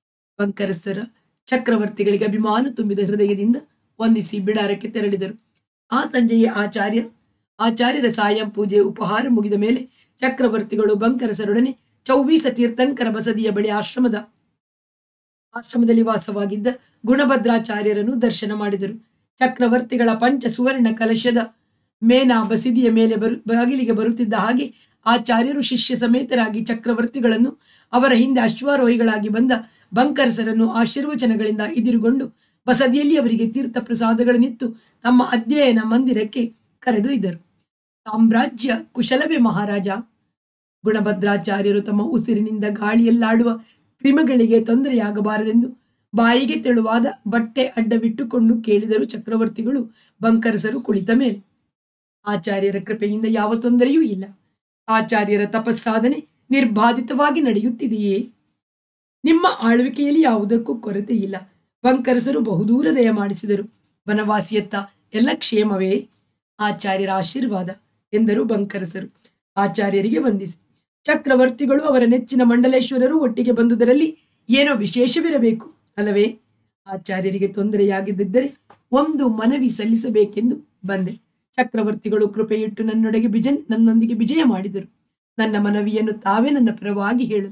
ಬಂಕರಸರ ಚಕ್ರವರ್ತಿಗಳಿಗೆ ಅಭಿಮಾನ ತುಂಬಿದ ಹೃದಯದಿಂದ ವಂದಿಸಿ ಬಿಡಾರಕ್ಕೆ ತೆರಳಿದರು ಆ ಸಂಜೆಯ ಆಚಾರ್ಯ ಆಚಾರ್ಯರ ಸಾಯಂ ಪೂಜೆ ಉಪಹಾರ ಮುಗಿದ ಮೇಲೆ ಚಕ್ರವರ್ತಿಗಳು ಬಂಕರಸರೊಡನೆ ಚೌಬೀಸ ತೀರ್ಥಂಕರ ಬಸದಿಯ ಬಳಿ ಆಶ್ರಮದ ಆಶ್ರಮದಲ್ಲಿ ವಾಸವಾಗಿದ್ದ ಗುಣಭದ್ರಾಚಾರ್ಯರನ್ನು ದರ್ಶನ ಮಾಡಿದರು ಚಕ್ರವರ್ತಿಗಳ ಪಂಚ ಸುವರ್ಣ ಕಲಶದ ಮೇನ ಬಸಿದಿಯ ಮೇಲೆ ಬರು ಬಾಗಿಲಿಗೆ ಬರುತ್ತಿದ್ದ ಹಾಗೆ ಆಚಾರ್ಯರು ಶಿಷ್ಯ ಸಮೇತರಾಗಿ ಚಕ್ರವರ್ತಿಗಳನ್ನು ಅವರ ಹಿಂದೆ ಅಶ್ವಾರೋಹಿಗಳಾಗಿ ಬಂದ ಬಂಕರಸರನ್ನು ಆಶೀರ್ವಚನಗಳಿಂದ ಇದಿರುಗೊಂಡು ಬಸದಿಯಲ್ಲಿ ಅವರಿಗೆ ತೀರ್ಥ ಪ್ರಸಾದಗಳನ್ನಿತ್ತು ತಮ್ಮ ಅಧ್ಯಯನ ಮಂದಿರಕ್ಕೆ ಕರೆದೊಯ್ದರು ಸಾಮ್ರಾಜ್ಯ ಕುಶಲವೇ ಮಹಾರಾಜ ಗುಣಭದ್ರಾಚಾರ್ಯರು ತಮ್ಮ ಉಸಿರಿನಿಂದ ಗಾಳಿಯಲ್ಲಾಡುವ ಕ್ರಿಮಿಗಳಿಗೆ ತೊಂದರೆಯಾಗಬಾರದೆಂದು ಬಾಯಿಗೆ ತೆಳುವಾದ ಬಟ್ಟೆ ಅಡ್ಡವಿಟ್ಟುಕೊಂಡು ಕೇಳಿದರು ಚಕ್ರವರ್ತಿಗಳು ಬಂಕರಸರು ಕುಳಿತ ಮೇಲೆ ಆಚಾರ್ಯರ ಕೃಪೆಯಿಂದ ಯಾವ ತೊಂದರೆಯೂ ಇಲ್ಲ ಆಚಾರ್ಯರ ತಪಸ್ಸಾಧನೆ ನಿರ್ಬಾಧಿತವಾಗಿ ನಡೆಯುತ್ತಿದೆಯೇ ನಿಮ್ಮ ಆಳ್ವಿಕೆಯಲ್ಲಿ ಯಾವುದಕ್ಕೂ ಕೊರತೆ ಇಲ್ಲ ಬಂಕರಸರು ಬಹುದೂರ ದಯ ಮಾಡಿಸಿದರು ವನವಾಸಿಯತ್ತ ಎಲ್ಲ ಕ್ಷೇಮವೇ ಆಚಾರ್ಯರ ಆಶೀರ್ವಾದ ಎಂದರು ಬಂಕರಸರು ಆಚಾರ್ಯರಿಗೆ ವಂದಿಸಿ ಚಕ್ರವರ್ತಿಗಳು ಅವರ ನೆಚ್ಚಿನ ಮಂಡಲೇಶ್ವರರು ಒಟ್ಟಿಗೆ ಬಂದುದರಲ್ಲಿ ಏನೋ ವಿಶೇಷವಿರಬೇಕು ಅಲ್ಲವೇ ಆಚಾರ್ಯರಿಗೆ ತೊಂದರೆಯಾಗಿದ್ದರೆ ಒಂದು ಮನವಿ ಸಲ್ಲಿಸಬೇಕೆಂದು ಬಂದೆ ಚಕ್ರವರ್ತಿಗಳು ಕೃಪೆಯಿಟ್ಟು ನನ್ನೊಡೆಗೆ ಬಿಜ ನನ್ನೊಂದಿಗೆ ವಿಜಯ ಮಾಡಿದರು ನನ್ನ ಮನವಿಯನ್ನು ತಾವೇ ನನ್ನ ಪರವಾಗಿ ಹೇಳಲು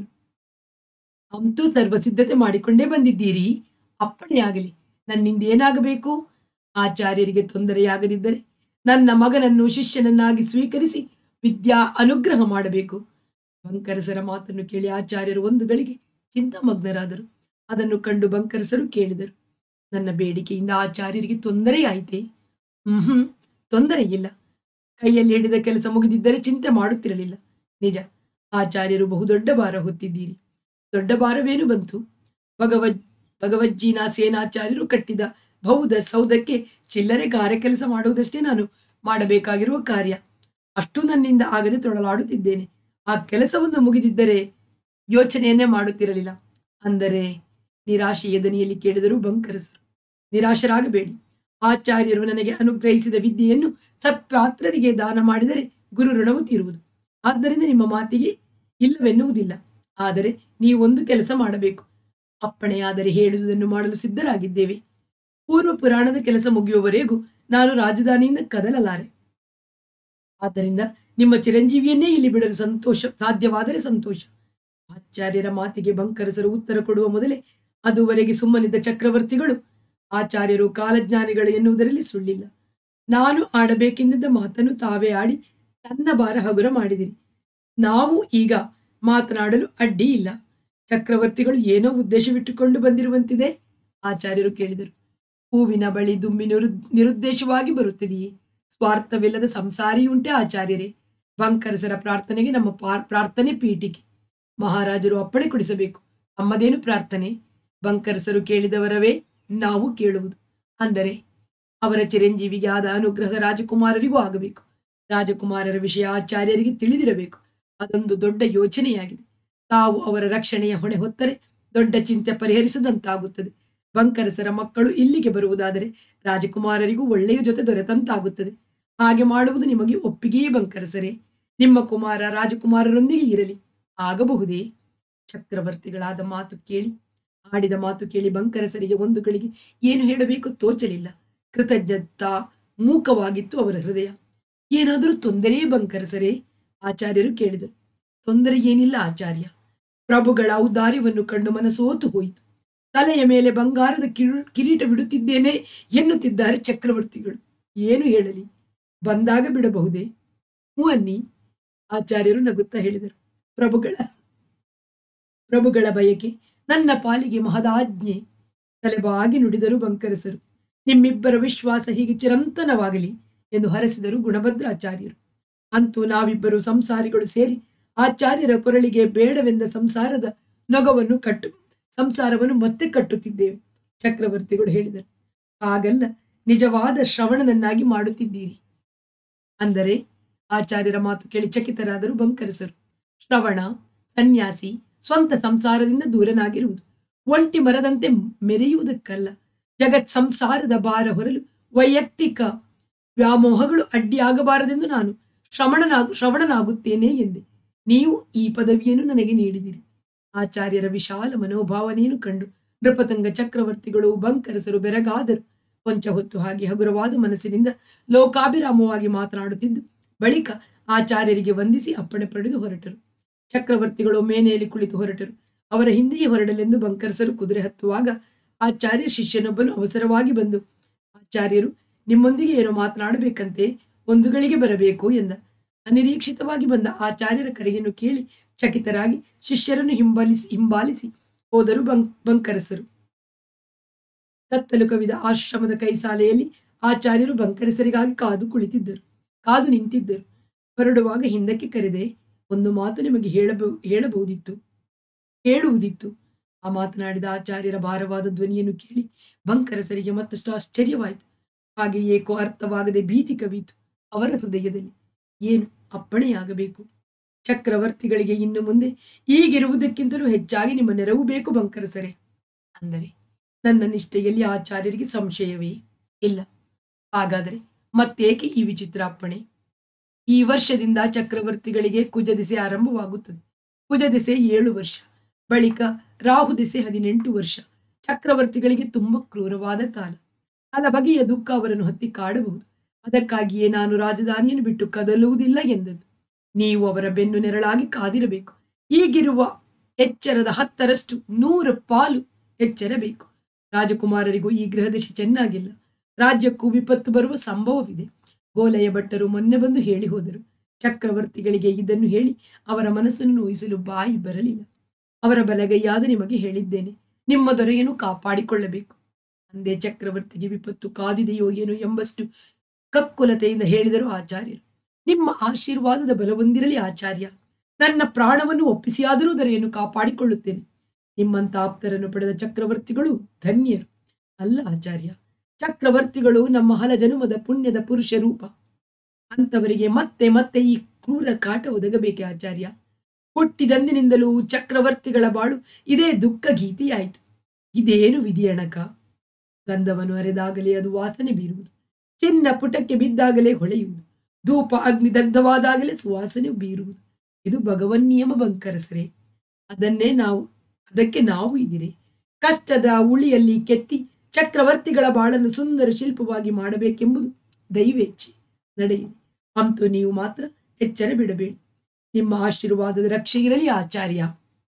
ಅಂತೂ ಸರ್ವ ಸಿದ್ಧತೆ ಮಾಡಿಕೊಂಡೇ ಬಂದಿದ್ದೀರಿ ಅಪ್ಪಣೆಯಾಗಲಿ ನನ್ನಿಂದ ಏನಾಗಬೇಕು ಆಚಾರ್ಯರಿಗೆ ತೊಂದರೆಯಾಗದಿದ್ದರೆ ನನ್ನ ಮಗನನ್ನು ಶಿಷ್ಯನನ್ನಾಗಿ ಸ್ವೀಕರಿಸಿ ವಿದ್ಯಾ ಅನುಗ್ರಹ ಮಾಡಬೇಕು ಬಂಕರಸರ ಮಾತನ್ನು ಕೇಳಿ ಆಚಾರ್ಯರು ಒಂದು ಗಳಿಗೆ ಚಿಂತಾಮಗ್ನರಾದರು ಅದನ್ನು ಕಂಡು ಬಂಕರಸರು ಕೇಳಿದರು ನನ್ನ ಬೇಡಿಕೆಯಿಂದ ಆಚಾರ್ಯರಿಗೆ ತೊಂದರೆಯಾಯಿತೆ ಹ್ಮ್ ತೊಂದರೆ ಇಲ್ಲ ಕೈಯಲ್ಲಿ ಹಿಡಿದ ಕೆಲಸ ಮುಗಿದಿದ್ದರೆ ಚಿಂತೆ ಮಾಡುತ್ತಿರಲಿಲ್ಲ ನಿಜ ಆಚಾರ್ಯರು ಬಹುದೊಡ್ಡ ಭಾರ ಹೊತ್ತಿದ್ದೀರಿ ದೊಡ್ಡ ಭಾರವೇನು ಬಂತು ಭಗವದ್ ಭಗವಜ್ಜೀನ ಸೇನಾಚಾರ್ಯರು ಕಟ್ಟಿದ ಬೌದ್ಧ ಸೌಧಕ್ಕೆ ಚಿಲ್ಲರೆ ಕಾರ್ಯ ಕೆಲಸ ಮಾಡುವುದಷ್ಟೇ ನಾನು ಮಾಡಬೇಕಾಗಿರುವ ಕಾರ್ಯ ಅಷ್ಟು ನನ್ನಿಂದ ಆಗದೆ ತೊಳಲಾಡುತ್ತಿದ್ದೇನೆ ಆ ಕೆಲಸವನ್ನು ಮುಗಿದಿದ್ದರೆ ಯೋಚನೆಯನ್ನೇ ಮಾಡುತ್ತಿರಲಿಲ್ಲ ಅಂದರೆ ನಿರಾಶೆಯ ದನಿಯಲ್ಲಿ ಕೇಳಿದರು ಬಂಕರಸರು ನಿರಾಶರಾಗಬೇಡಿ ಆಚಾರ್ಯರು ನನಗೆ ಅನುಗ್ರಹಿಸಿದ ವಿದ್ಯೆಯನ್ನು ಸತ್ಪಾತ್ರರಿಗೆ ದಾನ ಮಾಡಿದರೆ ಗುರು ಋಣವು ತೀರುವುದು ಆದ್ದರಿಂದ ನಿಮ್ಮ ಮಾತಿಗೆ ಇಲ್ಲವೆನ್ನುವುದಿಲ್ಲ ಆದರೆ ನೀವೊಂದು ಕೆಲಸ ಮಾಡಬೇಕು ಅಪ್ಪಣೆಯಾದರೆ ಹೇಳುವುದನ್ನು ಮಾಡಲು ಸಿದ್ಧರಾಗಿದ್ದೇವೆ ಪೂರ್ವ ಪುರಾಣದ ಕೆಲಸ ಮುಗಿಯುವವರೆಗೂ ನಾನು ರಾಜಧಾನಿಯಿಂದ ಕದಲಲಾರೆ ಆದ್ದರಿಂದ ನಿಮ್ಮ ಚಿರಂಜೀವಿಯನ್ನೇ ಇಲ್ಲಿ ಬಿಡಲು ಸಂತೋಷ ಸಾಧ್ಯವಾದರೆ ಸಂತೋಷ ಆಚಾರ್ಯರ ಮಾತಿಗೆ ಬಂಕರಸರು ಉತ್ತರ ಕೊಡುವ ಮೊದಲೇ ಅದುವರೆಗೆ ಸುಮ್ಮನಿದ್ದ ಚಕ್ರವರ್ತಿಗಳು ಆಚಾರ್ಯರು ಕಾಲಜ್ಞಾನಿಗಳು ಎನ್ನುವುದರಲ್ಲಿ ಸುಳ್ಳಿಲ್ಲ ನಾನು ಆಡಬೇಕೆಂದಿದ್ದ ಮಾತನ್ನು ತಾವೇ ಆಡಿ ತನ್ನ ಭಾರ ಹಗುರ ಮಾಡಿದಿರಿ ನಾವು ಈಗ ಮಾತನಾಡಲು ಅಡ್ಡಿ ಇಲ್ಲ ಚಕ್ರವರ್ತಿಗಳು ಏನೋ ಉದ್ದೇಶವಿಟ್ಟುಕೊಂಡು ಬಂದಿರುವಂತಿದೆ ಆಚಾರ್ಯರು ಕೇಳಿದರು ಹೂವಿನ ಬಳಿ ದುಮ್ಮಿ ನಿರು ನಿರುದ್ದೇಶವಾಗಿ ಬರುತ್ತಿದೆಯೇ ಸ್ವಾರ್ಥವಿಲ್ಲದ ಸಂಸಾರಿಯುಂಟೆ ಆಚಾರ್ಯರೇ ಬಂಕರಸರ ಪ್ರಾರ್ಥನೆಗೆ ನಮ್ಮ ಪಾರ್ ಪ್ರಾರ್ಥನೆ ಪೀಠಿಕೆ ಮಹಾರಾಜರು ಅಪ್ಪಣೆ ಕೊಡಿಸಬೇಕು ನಮ್ಮದೇನು ಪ್ರಾರ್ಥನೆ ಬಂಕರಸರು ಕೇಳಿದವರವೇ ನಾವು ಕೇಳುವುದು ಅಂದರೆ ಅವರ ಚಿರಂಜೀವಿಗೆ ಆದ ಅನುಗ್ರಹ ರಾಜಕುಮಾರರಿಗೂ ಆಗಬೇಕು ರಾಜಕುಮಾರರ ವಿಷಯ ಆಚಾರ್ಯರಿಗೆ ತಿಳಿದಿರಬೇಕು ಅದೊಂದು ದೊಡ್ಡ ಯೋಚನೆಯಾಗಿದೆ ತಾವು ಅವರ ರಕ್ಷಣೆಯ ಹೊಣೆ ಹೊತ್ತರೆ ದೊಡ್ಡ ಚಿಂತೆ ಪರಿಹರಿಸದಂತಾಗುತ್ತದೆ ಬಂಕರಸರ ಮಕ್ಕಳು ಇಲ್ಲಿಗೆ ಬರುವುದಾದರೆ ರಾಜಕುಮಾರರಿಗೂ ಒಳ್ಳೆಯ ಜೊತೆ ದೊರೆತಂತಾಗುತ್ತದೆ ಹಾಗೆ ಮಾಡುವುದು ನಿಮಗೆ ಒಪ್ಪಿಗೆಯೇ ಬಂಕರಸರೇ ನಿಮ್ಮ ಕುಮಾರ ರಾಜಕುಮಾರರೊಂದಿಗೆ ಇರಲಿ ಆಗಬಹುದೇ ಚಕ್ರವರ್ತಿಗಳಾದ ಮಾತು ಕೇಳಿ ಆಡಿದ ಮಾತು ಕೇಳಿ ಬಂಕರಸರಿಗೆ ಒಂದು ಗಳಿಗೆ ಏನು ಹೇಳಬೇಕು ತೋಚಲಿಲ್ಲ ಕೃತಜ್ಞತಾ ಮೂಕವಾಗಿತ್ತು ಅವರ ಹೃದಯ ಏನಾದರೂ ತೊಂದರೆ ಬಂಕರಸರೇ ಆಚಾರ್ಯರು ಕೇಳಿದರು ತೊಂದರೆ ಏನಿಲ್ಲ ಆಚಾರ್ಯ ಪ್ರಭುಗಳ ಔದಾರ್ಯವನ್ನು ಕಂಡು ಮನಸೋತು ಹೋಯಿತು ತಲೆಯ ಮೇಲೆ ಬಂಗಾರದ ಕಿರು ಕಿರೀಟ ಬಿಡುತ್ತಿದ್ದೇನೆ ಎನ್ನುತ್ತಿದ್ದಾರೆ ಚಕ್ರವರ್ತಿಗಳು ಏನು ಹೇಳಲಿ ಬಂದಾಗ ಬಿಡಬಹುದೇ ಹ್ಞೂ ಅನ್ನಿ ಆಚಾರ್ಯರು ನಗುತ್ತಾ ಹೇಳಿದರು ಪ್ರಭುಗಳ ಪ್ರಭುಗಳ ಬಯಕೆ ನನ್ನ ಪಾಲಿಗೆ ಮಹದಾಜ್ಞೆ ತಲೆಬಾಗಿ ನುಡಿದರು ಬಂಕರಸರು ನಿಮ್ಮಿಬ್ಬರ ವಿಶ್ವಾಸ ಹೀಗೆ ಚಿರಂತನವಾಗಲಿ ಎಂದು ಹರಸಿದರು ಗುಣಭದ್ರಾಚಾರ್ಯರು ಅಂತೂ ನಾವಿಬ್ಬರು ಸಂಸಾರಿಗಳು ಸೇರಿ ಆಚಾರ್ಯರ ಕೊರಳಿಗೆ ಬೇಡವೆಂದ ಸಂಸಾರದ ನೊಗವನ್ನು ಕಟ್ಟು ಸಂಸಾರವನ್ನು ಮತ್ತೆ ಕಟ್ಟುತ್ತಿದ್ದೇವೆ ಚಕ್ರವರ್ತಿಗಳು ಹೇಳಿದರು ಹಾಗಲ್ಲ ನಿಜವಾದ ಶ್ರವಣನನ್ನಾಗಿ ಮಾಡುತ್ತಿದ್ದೀರಿ ಅಂದರೆ ಆಚಾರ್ಯರ ಮಾತು ಕೇಳಿ ಚಕಿತರಾದರು ಬಂಕರಸರು ಶ್ರವಣ ಸನ್ಯಾಸಿ ಸ್ವಂತ ಸಂಸಾರದಿಂದ ದೂರನಾಗಿರುವುದು ಒಂಟಿ ಮರದಂತೆ ಮೆರೆಯುವುದಕ್ಕಲ್ಲ ಜಗತ್ ಸಂಸಾರದ ಭಾರ ಹೊರಲು ವೈಯಕ್ತಿಕ ವ್ಯಾಮೋಹಗಳು ಅಡ್ಡಿಯಾಗಬಾರದೆಂದು ನಾನು ಶ್ರವಣನಾಗು ಶ್ರವಣನಾಗುತ್ತೇನೆ ಎಂದೆ ನೀವು ಈ ಪದವಿಯನ್ನು ನನಗೆ ನೀಡಿದಿರಿ ಆಚಾರ್ಯರ ವಿಶಾಲ ಮನೋಭಾವನೆಯನ್ನು ಕಂಡು ನೃಪತಂಗ ಚಕ್ರವರ್ತಿಗಳು ಬಂಕರಸರು ಬೆರಗಾದರು ಕೊಂಚ ಹೊತ್ತು ಹಾಗೆ ಹಗುರವಾದ ಮನಸ್ಸಿನಿಂದ ಲೋಕಾಭಿರಾಮವಾಗಿ ಮಾತನಾಡುತ್ತಿದ್ದು ಬಳಿಕ ಆಚಾರ್ಯರಿಗೆ ವಂದಿಸಿ ಅಪ್ಪಣೆ ಪಡೆದು ಹೊರಟರು ಚಕ್ರವರ್ತಿಗಳು ಮೇನೆಯಲ್ಲಿ ಕುಳಿತು ಹೊರಟರು ಅವರ ಹಿಂದೆಯೇ ಹೊರಡಲೆಂದು ಬಂಕರಸರು ಕುದುರೆ ಹತ್ತುವಾಗ ಆಚಾರ್ಯ ಶಿಷ್ಯನೊಬ್ಬನು ಅವಸರವಾಗಿ ಬಂದು ಆಚಾರ್ಯರು ನಿಮ್ಮೊಂದಿಗೆ ಏನೋ ಮಾತನಾಡಬೇಕಂತೆ ಒಂದು ಗಳಿಗೆ ಬರಬೇಕು ಎಂದ ಅನಿರೀಕ್ಷಿತವಾಗಿ ಬಂದ ಆಚಾರ್ಯರ ಕರೆಯನ್ನು ಕೇಳಿ ಚಕಿತರಾಗಿ ಶಿಷ್ಯರನ್ನು ಹಿಂಬಾಲಿಸಿ ಹಿಂಬಾಲಿಸಿ ಹೋದರು ಬಂ ಬಂಕರಸರು ಕತ್ತಲು ಕವಿದ ಆಶ್ರಮದ ಕೈಸಾಲೆಯಲ್ಲಿ ಆಚಾರ್ಯರು ಬಂಕರಸರಿಗಾಗಿ ಕಾದು ಕುಳಿತಿದ್ದರು ಕಾದು ನಿಂತಿದ್ದರು ಹೊರಡುವಾಗ ಹಿಂದಕ್ಕೆ ಕರೆದೆ ಒಂದು ಮಾತು ನಿಮಗೆ ಹೇಳಬಹು ಹೇಳಬಹುದಿತ್ತು ಹೇಳುವುದಿತ್ತು ಆ ಮಾತನಾಡಿದ ಆಚಾರ್ಯರ ಭಾರವಾದ ಧ್ವನಿಯನ್ನು ಕೇಳಿ ಬಂಕರಸರಿಗೆ ಮತ್ತಷ್ಟು ಆಶ್ಚರ್ಯವಾಯಿತು ಹಾಗೆ ಏಕೋ ಅರ್ಥವಾಗದೆ ಭೀತಿ ಕವಿಯಿತು ಅವರ ಹೃದಯದಲ್ಲಿ ಏನು ಅಪ್ಪಣೆಯಾಗಬೇಕು ಚಕ್ರವರ್ತಿಗಳಿಗೆ ಇನ್ನು ಮುಂದೆ ಈಗಿರುವುದಕ್ಕಿಂತಲೂ ಹೆಚ್ಚಾಗಿ ನಿಮ್ಮ ನೆರವು ಬೇಕು ಬಂಕರಸರೇ ಅಂದರೆ ನನ್ನ ನಿಷ್ಠೆಯಲ್ಲಿ ಆಚಾರ್ಯರಿಗೆ ಸಂಶಯವೇ ಇಲ್ಲ ಹಾಗಾದರೆ ಮತ್ತೇಕೆ ಈ ವಿಚಿತ್ರ ಅಪ್ಪಣೆ ಈ ವರ್ಷದಿಂದ ಚಕ್ರವರ್ತಿಗಳಿಗೆ ಕುಜ ದಿಸೆ ಆರಂಭವಾಗುತ್ತದೆ ಕುಜ ದಿಸೆ ಏಳು ವರ್ಷ ಬಳಿಕ ರಾಹು ದಿಸೆ ಹದಿನೆಂಟು ವರ್ಷ ಚಕ್ರವರ್ತಿಗಳಿಗೆ ತುಂಬಾ ಕ್ರೂರವಾದ ಕಾಲ ಹಲ ಬಗೆಯ ದುಃಖ ಅವರನ್ನು ಹತ್ತಿ ಕಾಡಬಹುದು ಅದಕ್ಕಾಗಿಯೇ ನಾನು ರಾಜಧಾನಿಯನ್ನು ಬಿಟ್ಟು ಕದಲುವುದಿಲ್ಲ ಎಂದದ್ದು ನೀವು ಅವರ ಬೆನ್ನು ನೆರಳಾಗಿ ಕಾದಿರಬೇಕು ಈಗಿರುವ ಎಚ್ಚರದ ಹತ್ತರಷ್ಟು ನೂರು ಪಾಲು ಎಚ್ಚರಬೇಕು ರಾಜಕುಮಾರರಿಗೂ ಈ ಗೃಹದಶೆ ಚೆನ್ನಾಗಿಲ್ಲ ರಾಜ್ಯಕ್ಕೂ ವಿಪತ್ತು ಬರುವ ಸಂಭವವಿದೆ ಗೋಲಯ ಭಟ್ಟರು ಮೊನ್ನೆ ಬಂದು ಹೇಳಿ ಹೋದರು ಚಕ್ರವರ್ತಿಗಳಿಗೆ ಇದನ್ನು ಹೇಳಿ ಅವರ ಮನಸ್ಸನ್ನು ನೋಯಿಸಲು ಬಾಯಿ ಬರಲಿಲ್ಲ ಅವರ ಬಲಗೈಯಾದ ನಿಮಗೆ ಹೇಳಿದ್ದೇನೆ ನಿಮ್ಮ ದೊರೆಯನ್ನು ಕಾಪಾಡಿಕೊಳ್ಳಬೇಕು ಅಂದೇ ಚಕ್ರವರ್ತಿಗೆ ವಿಪತ್ತು ಕಾದಿದೆಯೋ ಏನೋ ಎಂಬಷ್ಟು ಕಕ್ಕುಲತೆಯಿಂದ ಹೇಳಿದರು ಆಚಾರ್ಯರು ನಿಮ್ಮ ಆಶೀರ್ವಾದದ ಬಲವೊಂದಿರಲಿ ಆಚಾರ್ಯ ನನ್ನ ಪ್ರಾಣವನ್ನು ಒಪ್ಪಿಸಿಯಾದರೂ ದೊರೆಯನ್ನು ಕಾಪಾಡಿಕೊಳ್ಳುತ್ತೇನೆ ನಿಮ್ಮಂತ ಆಪ್ತರನ್ನು ಪಡೆದ ಚಕ್ರವರ್ತಿಗಳು ಧನ್ಯರು ಅಲ್ಲ ಆಚಾರ್ಯ ಚಕ್ರವರ್ತಿಗಳು ನಮ್ಮ ಹಲ ಜನುಮದ ಪುಣ್ಯದ ಪುರುಷ ರೂಪ ಅಂತವರಿಗೆ ಮತ್ತೆ ಮತ್ತೆ ಈ ಕ್ರೂರ ಕಾಟ ಒದಗಬೇಕೆ ಆಚಾರ್ಯ ಹುಟ್ಟಿದಂದಿನಿಂದಲೂ ಚಕ್ರವರ್ತಿಗಳ ಬಾಳು ಇದೇ ದುಃಖ ಗೀತೆಯಾಯಿತು ಇದೇನು ವಿಧಿಯಣಕ ಗಂಧವನ್ನು ಅರೆದಾಗಲೇ ಅದು ವಾಸನೆ ಬೀರುವುದು ಚಿನ್ನ ಪುಟಕ್ಕೆ ಬಿದ್ದಾಗಲೇ ಹೊಳೆಯುವುದು ಧೂಪ ಅಗ್ನಿ ದಗ್ಧವಾದಾಗಲೇ ಸುವಾಸನೆ ಬೀರುವುದು ಇದು ಭಗವನ್ ನಿಯಮ ಬಂಕರಸರೆ ಅದನ್ನೇ ನಾವು ಅದಕ್ಕೆ ನಾವು ಇದಿರೆ ಕಷ್ಟದ ಉಳಿಯಲ್ಲಿ ಕೆತ್ತಿ ಚಕ್ರವರ್ತಿಗಳ ಬಾಳನ್ನು ಸುಂದರ ಶಿಲ್ಪವಾಗಿ ಮಾಡಬೇಕೆಂಬುದು ದೈವೇಚ್ಛೆ ನಡೆಯಿರಿ ಅಂತೂ ನೀವು ಮಾತ್ರ ಎಚ್ಚರ ಬಿಡಬೇಡಿ ನಿಮ್ಮ ಆಶೀರ್ವಾದದ ರಕ್ಷೆ ಇರಲಿ ಆಚಾರ್ಯ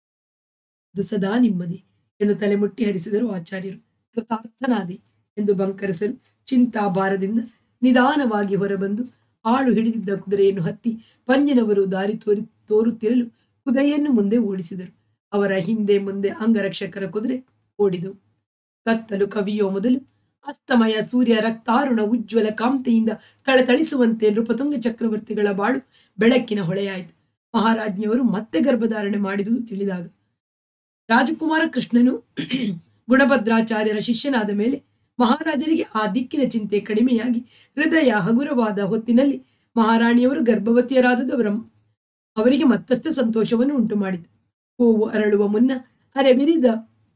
ಅದು ಸದಾ ನಿಮ್ಮದೇ ಎಂದು ತಲೆ ಮುಟ್ಟಿ ಹರಿಸಿದರು ಆಚಾರ್ಯರು ಕೃತಾರ್ಥನಾದೆ ಎಂದು ಬಂಕರಸರು ಚಿಂತಾಭಾರದಿಂದ ನಿಧಾನವಾಗಿ ಹೊರಬಂದು ಆಳು ಹಿಡಿದಿದ್ದ ಕುದುರೆಯನ್ನು ಹತ್ತಿ ಪಂಜಿನವರು ದಾರಿ ತೋರಿ ತೋರುತ್ತಿರಲು ಕುದುರೆಯನ್ನು ಮುಂದೆ ಓಡಿಸಿದರು ಅವರ ಹಿಂದೆ ಮುಂದೆ ಅಂಗರಕ್ಷಕರ ಕುದುರೆ ಓಡಿದವು ಕತ್ತಲು ಕವಿಯೋ ಮೊದಲು ಅಸ್ತಮಯ ಸೂರ್ಯ ರಕ್ತಾರುಣ ಉಜ್ವಲ ಕಾಂತಿಯಿಂದ ಥಳಥಳಿಸುವಂತೆ ನೃಪತುಂಗ ಚಕ್ರವರ್ತಿಗಳ ಬಾಳು ಬೆಳಕಿನ ಹೊಳೆಯಾಯಿತು ಮಹಾರಾಜ್ಞಿಯವರು ಮತ್ತೆ ಗರ್ಭಧಾರಣೆ ಮಾಡಿದುದು ತಿಳಿದಾಗ ರಾಜಕುಮಾರ ಕೃಷ್ಣನು ಗುಣಭದ್ರಾಚಾರ್ಯರ ಶಿಷ್ಯನಾದ ಮೇಲೆ ಮಹಾರಾಜರಿಗೆ ಆ ದಿಕ್ಕಿನ ಚಿಂತೆ ಕಡಿಮೆಯಾಗಿ ಹೃದಯ ಹಗುರವಾದ ಹೊತ್ತಿನಲ್ಲಿ ಮಹಾರಾಣಿಯವರು ಗರ್ಭವತಿಯರಾದದ್ದು ಅವರ ಅವರಿಗೆ ಮತ್ತಷ್ಟು ಸಂತೋಷವನ್ನು ಉಂಟು ಮಾಡಿತು ಹೂವು ಅರಳುವ ಮುನ್ನ ಅರೆಬಿರಿದ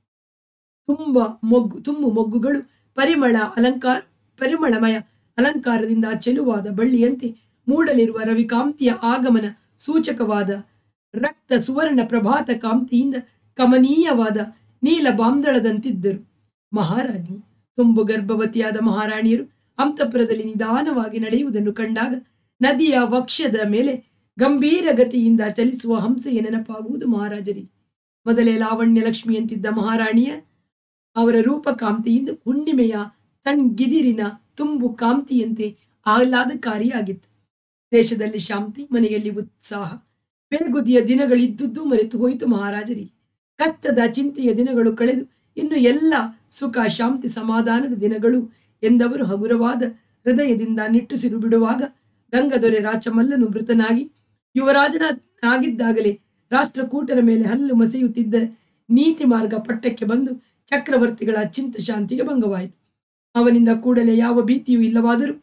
ತುಂಬ ಮೊಗ್ಗು ತುಂಬು ಮೊಗ್ಗುಗಳು ಪರಿಮಳ ಅಲಂಕಾರ ಪರಿಮಳಮಯ ಅಲಂಕಾರದಿಂದ ಚೆಲುವಾದ ಬಳ್ಳಿಯಂತೆ ಮೂಡಲಿರುವ ರವಿಕಾಂತಿಯ ಆಗಮನ ಸೂಚಕವಾದ ರಕ್ತ ಸುವರ್ಣ ಪ್ರಭಾತ ಕಾಂತಿಯಿಂದ ಕಮನೀಯವಾದ ನೀಲ ಬಾಂದಳದಂತಿದ್ದರು ಮಹಾರಾಣಿ ತುಂಬು ಗರ್ಭವತಿಯಾದ ಮಹಾರಾಣಿಯರು ಅಂತಃಪುರದಲ್ಲಿ ನಿಧಾನವಾಗಿ ನಡೆಯುವುದನ್ನು ಕಂಡಾಗ ನದಿಯ ವಕ್ಷದ ಮೇಲೆ ಗಂಭೀರ ಗತಿಯಿಂದ ಚಲಿಸುವ ಹಂಸೆಯ ನೆನಪಾಗುವುದು ಮಹಾರಾಜರಿಗೆ ಮೊದಲೇ ಲಾವಣ್ಯ ಲಕ್ಷ್ಮಿಯಂತಿದ್ದ ಮಹಾರಾಣಿಯ ಅವರ ರೂಪ ಕಾಂತಿಯಿಂದ ಹುಣ್ಣಿಮೆಯ ತಣ್ಗಿದಿರಿನ ತುಂಬು ಕಾಂತಿಯಂತೆ ಆಹ್ಲಾದಕಾರಿಯಾಗಿತ್ತು ದೇಶದಲ್ಲಿ ಶಾಂತಿ ಮನೆಯಲ್ಲಿ ಉತ್ಸಾಹ ಬೇಗುದಿಯ ದಿನಗಳಿದ್ದುದು ಮರೆತು ಹೋಯಿತು ಮಹಾರಾಜರಿಗೆ ಕಷ್ಟದ ಚಿಂತೆಯ ದಿನಗಳು ಕಳೆದು ಇನ್ನು ಎಲ್ಲ ಸುಖ ಶಾಂತಿ ಸಮಾಧಾನದ ದಿನಗಳು ಎಂದವರು ಹಗುರವಾದ ಹೃದಯದಿಂದ ನಿಟ್ಟುಸಿರು ಬಿಡುವಾಗ ಗಂಗದೊರೆ ರಾಚಮಲ್ಲನು ಮೃತನಾಗಿ ಯುವರಾಜನಾಗಿದ್ದಾಗಲೇ ರಾಷ್ಟ್ರಕೂಟರ ಮೇಲೆ ಹಲ್ಲು ಮಸೆಯುತ್ತಿದ್ದ ನೀತಿ ಮಾರ್ಗ ಪಟ್ಟಕ್ಕೆ ಬಂದು ಚಕ್ರವರ್ತಿಗಳ ಚಿಂತ ಶಾಂತಿಗೆ ಭಂಗವಾಯಿತು ಅವನಿಂದ ಕೂಡಲೇ ಯಾವ ಭೀತಿಯೂ ಇಲ್ಲವಾದರೂ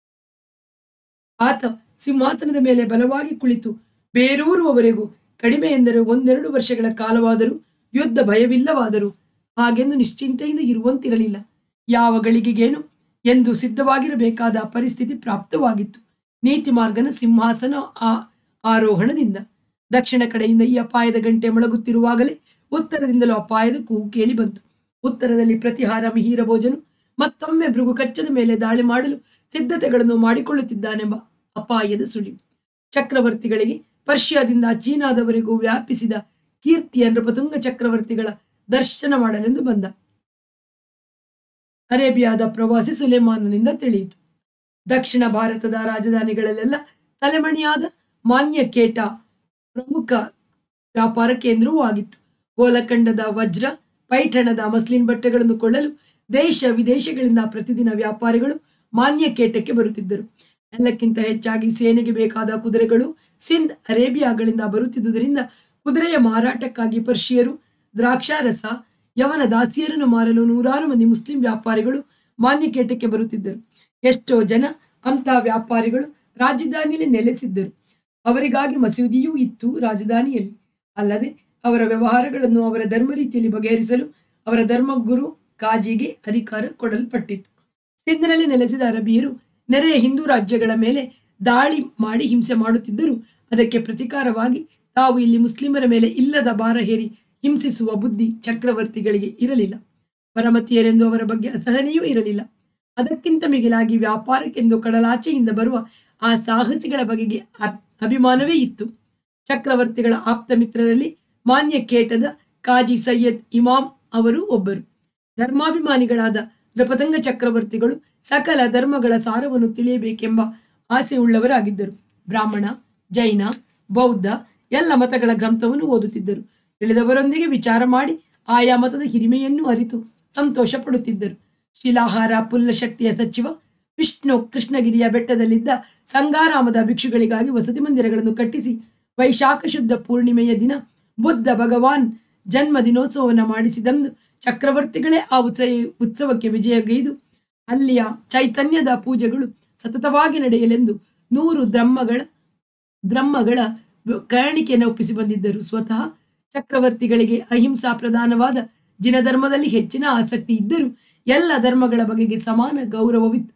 ಆತ ಸಿಂಹಾಸನದ ಮೇಲೆ ಬಲವಾಗಿ ಕುಳಿತು ಬೇರೂರುವವರೆಗೂ ಕಡಿಮೆ ಎಂದರೆ ಒಂದೆರಡು ವರ್ಷಗಳ ಕಾಲವಾದರೂ ಯುದ್ಧ ಭಯವಿಲ್ಲವಾದರೂ ಹಾಗೆಂದು ನಿಶ್ಚಿಂತೆಯಿಂದ ಇರುವಂತಿರಲಿಲ್ಲ ಯಾವ ಗಳಿಗೆಗೇನು ಎಂದು ಸಿದ್ಧವಾಗಿರಬೇಕಾದ ಪರಿಸ್ಥಿತಿ ಪ್ರಾಪ್ತವಾಗಿತ್ತು ನೀತಿ ಮಾರ್ಗನ ಸಿಂಹಾಸನ ಆ ಆರೋಹಣದಿಂದ ದಕ್ಷಿಣ ಕಡೆಯಿಂದ ಈ ಅಪಾಯದ ಗಂಟೆ ಮೊಳಗುತ್ತಿರುವಾಗಲೇ ಉತ್ತರದಿಂದಲೂ ಅಪಾಯದ ಕೂಗು ಕೇಳಿ ಬಂತು ಉತ್ತರದಲ್ಲಿ ಪ್ರತಿಹಾರ ಮಿಹಿರ ಭೋಜನು ಮತ್ತೊಮ್ಮೆ ಭೃಗು ಕಚ್ಚದ ಮೇಲೆ ದಾಳಿ ಮಾಡಲು ಸಿದ್ಧತೆಗಳನ್ನು ಮಾಡಿಕೊಳ್ಳುತ್ತಿದ್ದಾನೆಂಬ ಅಪಾಯದ ಸುಳಿವು ಚಕ್ರವರ್ತಿಗಳಿಗೆ ಪರ್ಷಿಯಾದಿಂದ ಚೀನಾದವರೆಗೂ ವ್ಯಾಪಿಸಿದ ಕೀರ್ತಿಯ ನೃಪತುಂಗ ಚಕ್ರವರ್ತಿಗಳ ದರ್ಶನ ಮಾಡಲೆಂದು ಬಂದ ಅರೇಬಿಯಾದ ಪ್ರವಾಸಿ ಸುಲೇಮಾನನಿಂದ ತಿಳಿಯಿತು ದಕ್ಷಿಣ ಭಾರತದ ರಾಜಧಾನಿಗಳಲ್ಲೆಲ್ಲ ತಲೆಮಣಿಯಾದ ಮಾನ್ಯ ಕೇಟ ಪ್ರಮುಖ ವ್ಯಾಪಾರ ಕೇಂದ್ರವೂ ಆಗಿತ್ತು ಗೋಲಖಂಡದ ವಜ್ರ ಪೈಠಣದ ಮಸ್ಲಿನ್ ಬಟ್ಟೆಗಳನ್ನು ಕೊಳ್ಳಲು ದೇಶ ವಿದೇಶಗಳಿಂದ ಪ್ರತಿದಿನ ವ್ಯಾಪಾರಿಗಳು ಮಾನ್ಯ ಕೇಟಕ್ಕೆ ಬರುತ್ತಿದ್ದರು ಎಲ್ಲಕ್ಕಿಂತ ಹೆಚ್ಚಾಗಿ ಸೇನೆಗೆ ಬೇಕಾದ ಕುದುರೆಗಳು ಸಿಂಧ್ ಅರೇಬಿಯಾಗಳಿಂದ ಬರುತ್ತಿದ್ದುದರಿಂದ ಕುದುರೆಯ ಮಾರಾಟಕ್ಕಾಗಿ ಪರ್ಷಿಯರು ದ್ರಾಕ್ಷಾರಸ ಯವನ ದಾಸಿಯರನ್ನು ಮಾರಲು ನೂರಾರು ಮಂದಿ ಮುಸ್ಲಿಂ ವ್ಯಾಪಾರಿಗಳು ಮಾನ್ಯ ಕೇಟಕ್ಕೆ ಬರುತ್ತಿದ್ದರು ಎಷ್ಟೋ ಜನ ಅಂತಹ ವ್ಯಾಪಾರಿಗಳು ರಾಜಧಾನಿಯಲ್ಲಿ ನೆಲೆಸಿದ್ದರು ಅವರಿಗಾಗಿ ಮಸೀದಿಯೂ ಇತ್ತು ರಾಜಧಾನಿಯಲ್ಲಿ ಅಲ್ಲದೆ ಅವರ ವ್ಯವಹಾರಗಳನ್ನು ಅವರ ಧರ್ಮ ರೀತಿಯಲ್ಲಿ ಬಗೆಹರಿಸಲು ಅವರ ಧರ್ಮಗುರು ಕಾಜಿಗೆ ಅಧಿಕಾರ ಕೊಡಲ್ಪಟ್ಟಿತ್ತು ಸಿಂಧಿನಲ್ಲಿ ನೆಲೆಸಿದ ಅರಬಿಯರು ನೆರೆಯ ಹಿಂದೂ ರಾಜ್ಯಗಳ ಮೇಲೆ ದಾಳಿ ಮಾಡಿ ಹಿಂಸೆ ಮಾಡುತ್ತಿದ್ದರು ಅದಕ್ಕೆ ಪ್ರತಿಕಾರವಾಗಿ ತಾವು ಇಲ್ಲಿ ಮುಸ್ಲಿಮರ ಮೇಲೆ ಇಲ್ಲದ ಭಾರ ಹೇರಿ ಹಿಂಸಿಸುವ ಬುದ್ಧಿ ಚಕ್ರವರ್ತಿಗಳಿಗೆ ಇರಲಿಲ್ಲ ಪರಮತಿಯರೆಂದು ಅವರ ಬಗ್ಗೆ ಅಸಹನೆಯೂ ಇರಲಿಲ್ಲ ಅದಕ್ಕಿಂತ ಮಿಗಿಲಾಗಿ ವ್ಯಾಪಾರಕ್ಕೆಂದು ಕಡಲಾಚೆಯಿಂದ ಬರುವ ಆ ಸಾಹಸಿಗಳ ಬಗೆಗೆ ಅ- ಅಭಿಮಾನವೇ ಇತ್ತು ಚಕ್ರವರ್ತಿಗಳ ಆಪ್ತ ಮಿತ್ರರಲ್ಲಿ ಮಾನ್ಯ ಕೇಟದ ಕಾಜಿ ಸೈಯದ್ ಇಮಾಮ್ ಅವರು ಒಬ್ಬರು ಧರ್ಮಾಭಿಮಾನಿಗಳಾದ ನೃಪತಂಗ ಚಕ್ರವರ್ತಿಗಳು ಸಕಲ ಧರ್ಮಗಳ ಸಾರವನ್ನು ತಿಳಿಯಬೇಕೆಂಬ ಆಸೆ ಉಳ್ಳವರಾಗಿದ್ದರು ಬ್ರಾಹ್ಮಣ ಜೈನ ಬೌದ್ಧ ಎಲ್ಲ ಮತಗಳ ಗ್ರಂಥವನ್ನು ಓದುತ್ತಿದ್ದರು ತಿಳಿದವರೊಂದಿಗೆ ವಿಚಾರ ಮಾಡಿ ಆಯಾ ಮತದ ಹಿರಿಮೆಯನ್ನು ಅರಿತು ಸಂತೋಷ ಪಡುತ್ತಿದ್ದರು ಶಿಲಾಹಾರ ಪುಲ್ಲ ಶಕ್ತಿಯ ಸಚಿವ ವಿಷ್ಣು ಕೃಷ್ಣಗಿರಿಯ ಬೆಟ್ಟದಲ್ಲಿದ್ದ ಸಂಗಾರಾಮದ ಭಿಕ್ಷುಗಳಿಗಾಗಿ ವಸತಿ ಮಂದಿರಗಳನ್ನು ಕಟ್ಟಿಸಿ ವೈಶಾಖ ಶುದ್ಧ ಪೂರ್ಣಿಮೆಯ ದಿನ ಬುದ್ಧ ಭಗವಾನ್ ಜನ್ಮ ದಿನೋತ್ಸವವನ್ನು ಮಾಡಿಸಿದಂದು ಚಕ್ರವರ್ತಿಗಳೇ ಆ ಉತ್ಸವ ಉತ್ಸವಕ್ಕೆ ವಿಜಯಗೈದು ಅಲ್ಲಿಯ ಚೈತನ್ಯದ ಪೂಜೆಗಳು ಸತತವಾಗಿ ನಡೆಯಲೆಂದು ನೂರು ದ್ರಮ್ಮಗಳ ದ್ರಮ್ಮಗಳ ಕಾಣಿಕೆಯನ್ನು ಒಪ್ಪಿಸಿ ಬಂದಿದ್ದರು ಸ್ವತಃ ಚಕ್ರವರ್ತಿಗಳಿಗೆ ಅಹಿಂಸಾ ಪ್ರಧಾನವಾದ ಜಿನಧರ್ಮದಲ್ಲಿ ಹೆಚ್ಚಿನ ಆಸಕ್ತಿ ಇದ್ದರೂ ಎಲ್ಲ ಧರ್ಮಗಳ ಬಗೆಗೆ ಸಮಾನ ಗೌರವವಿತ್ತು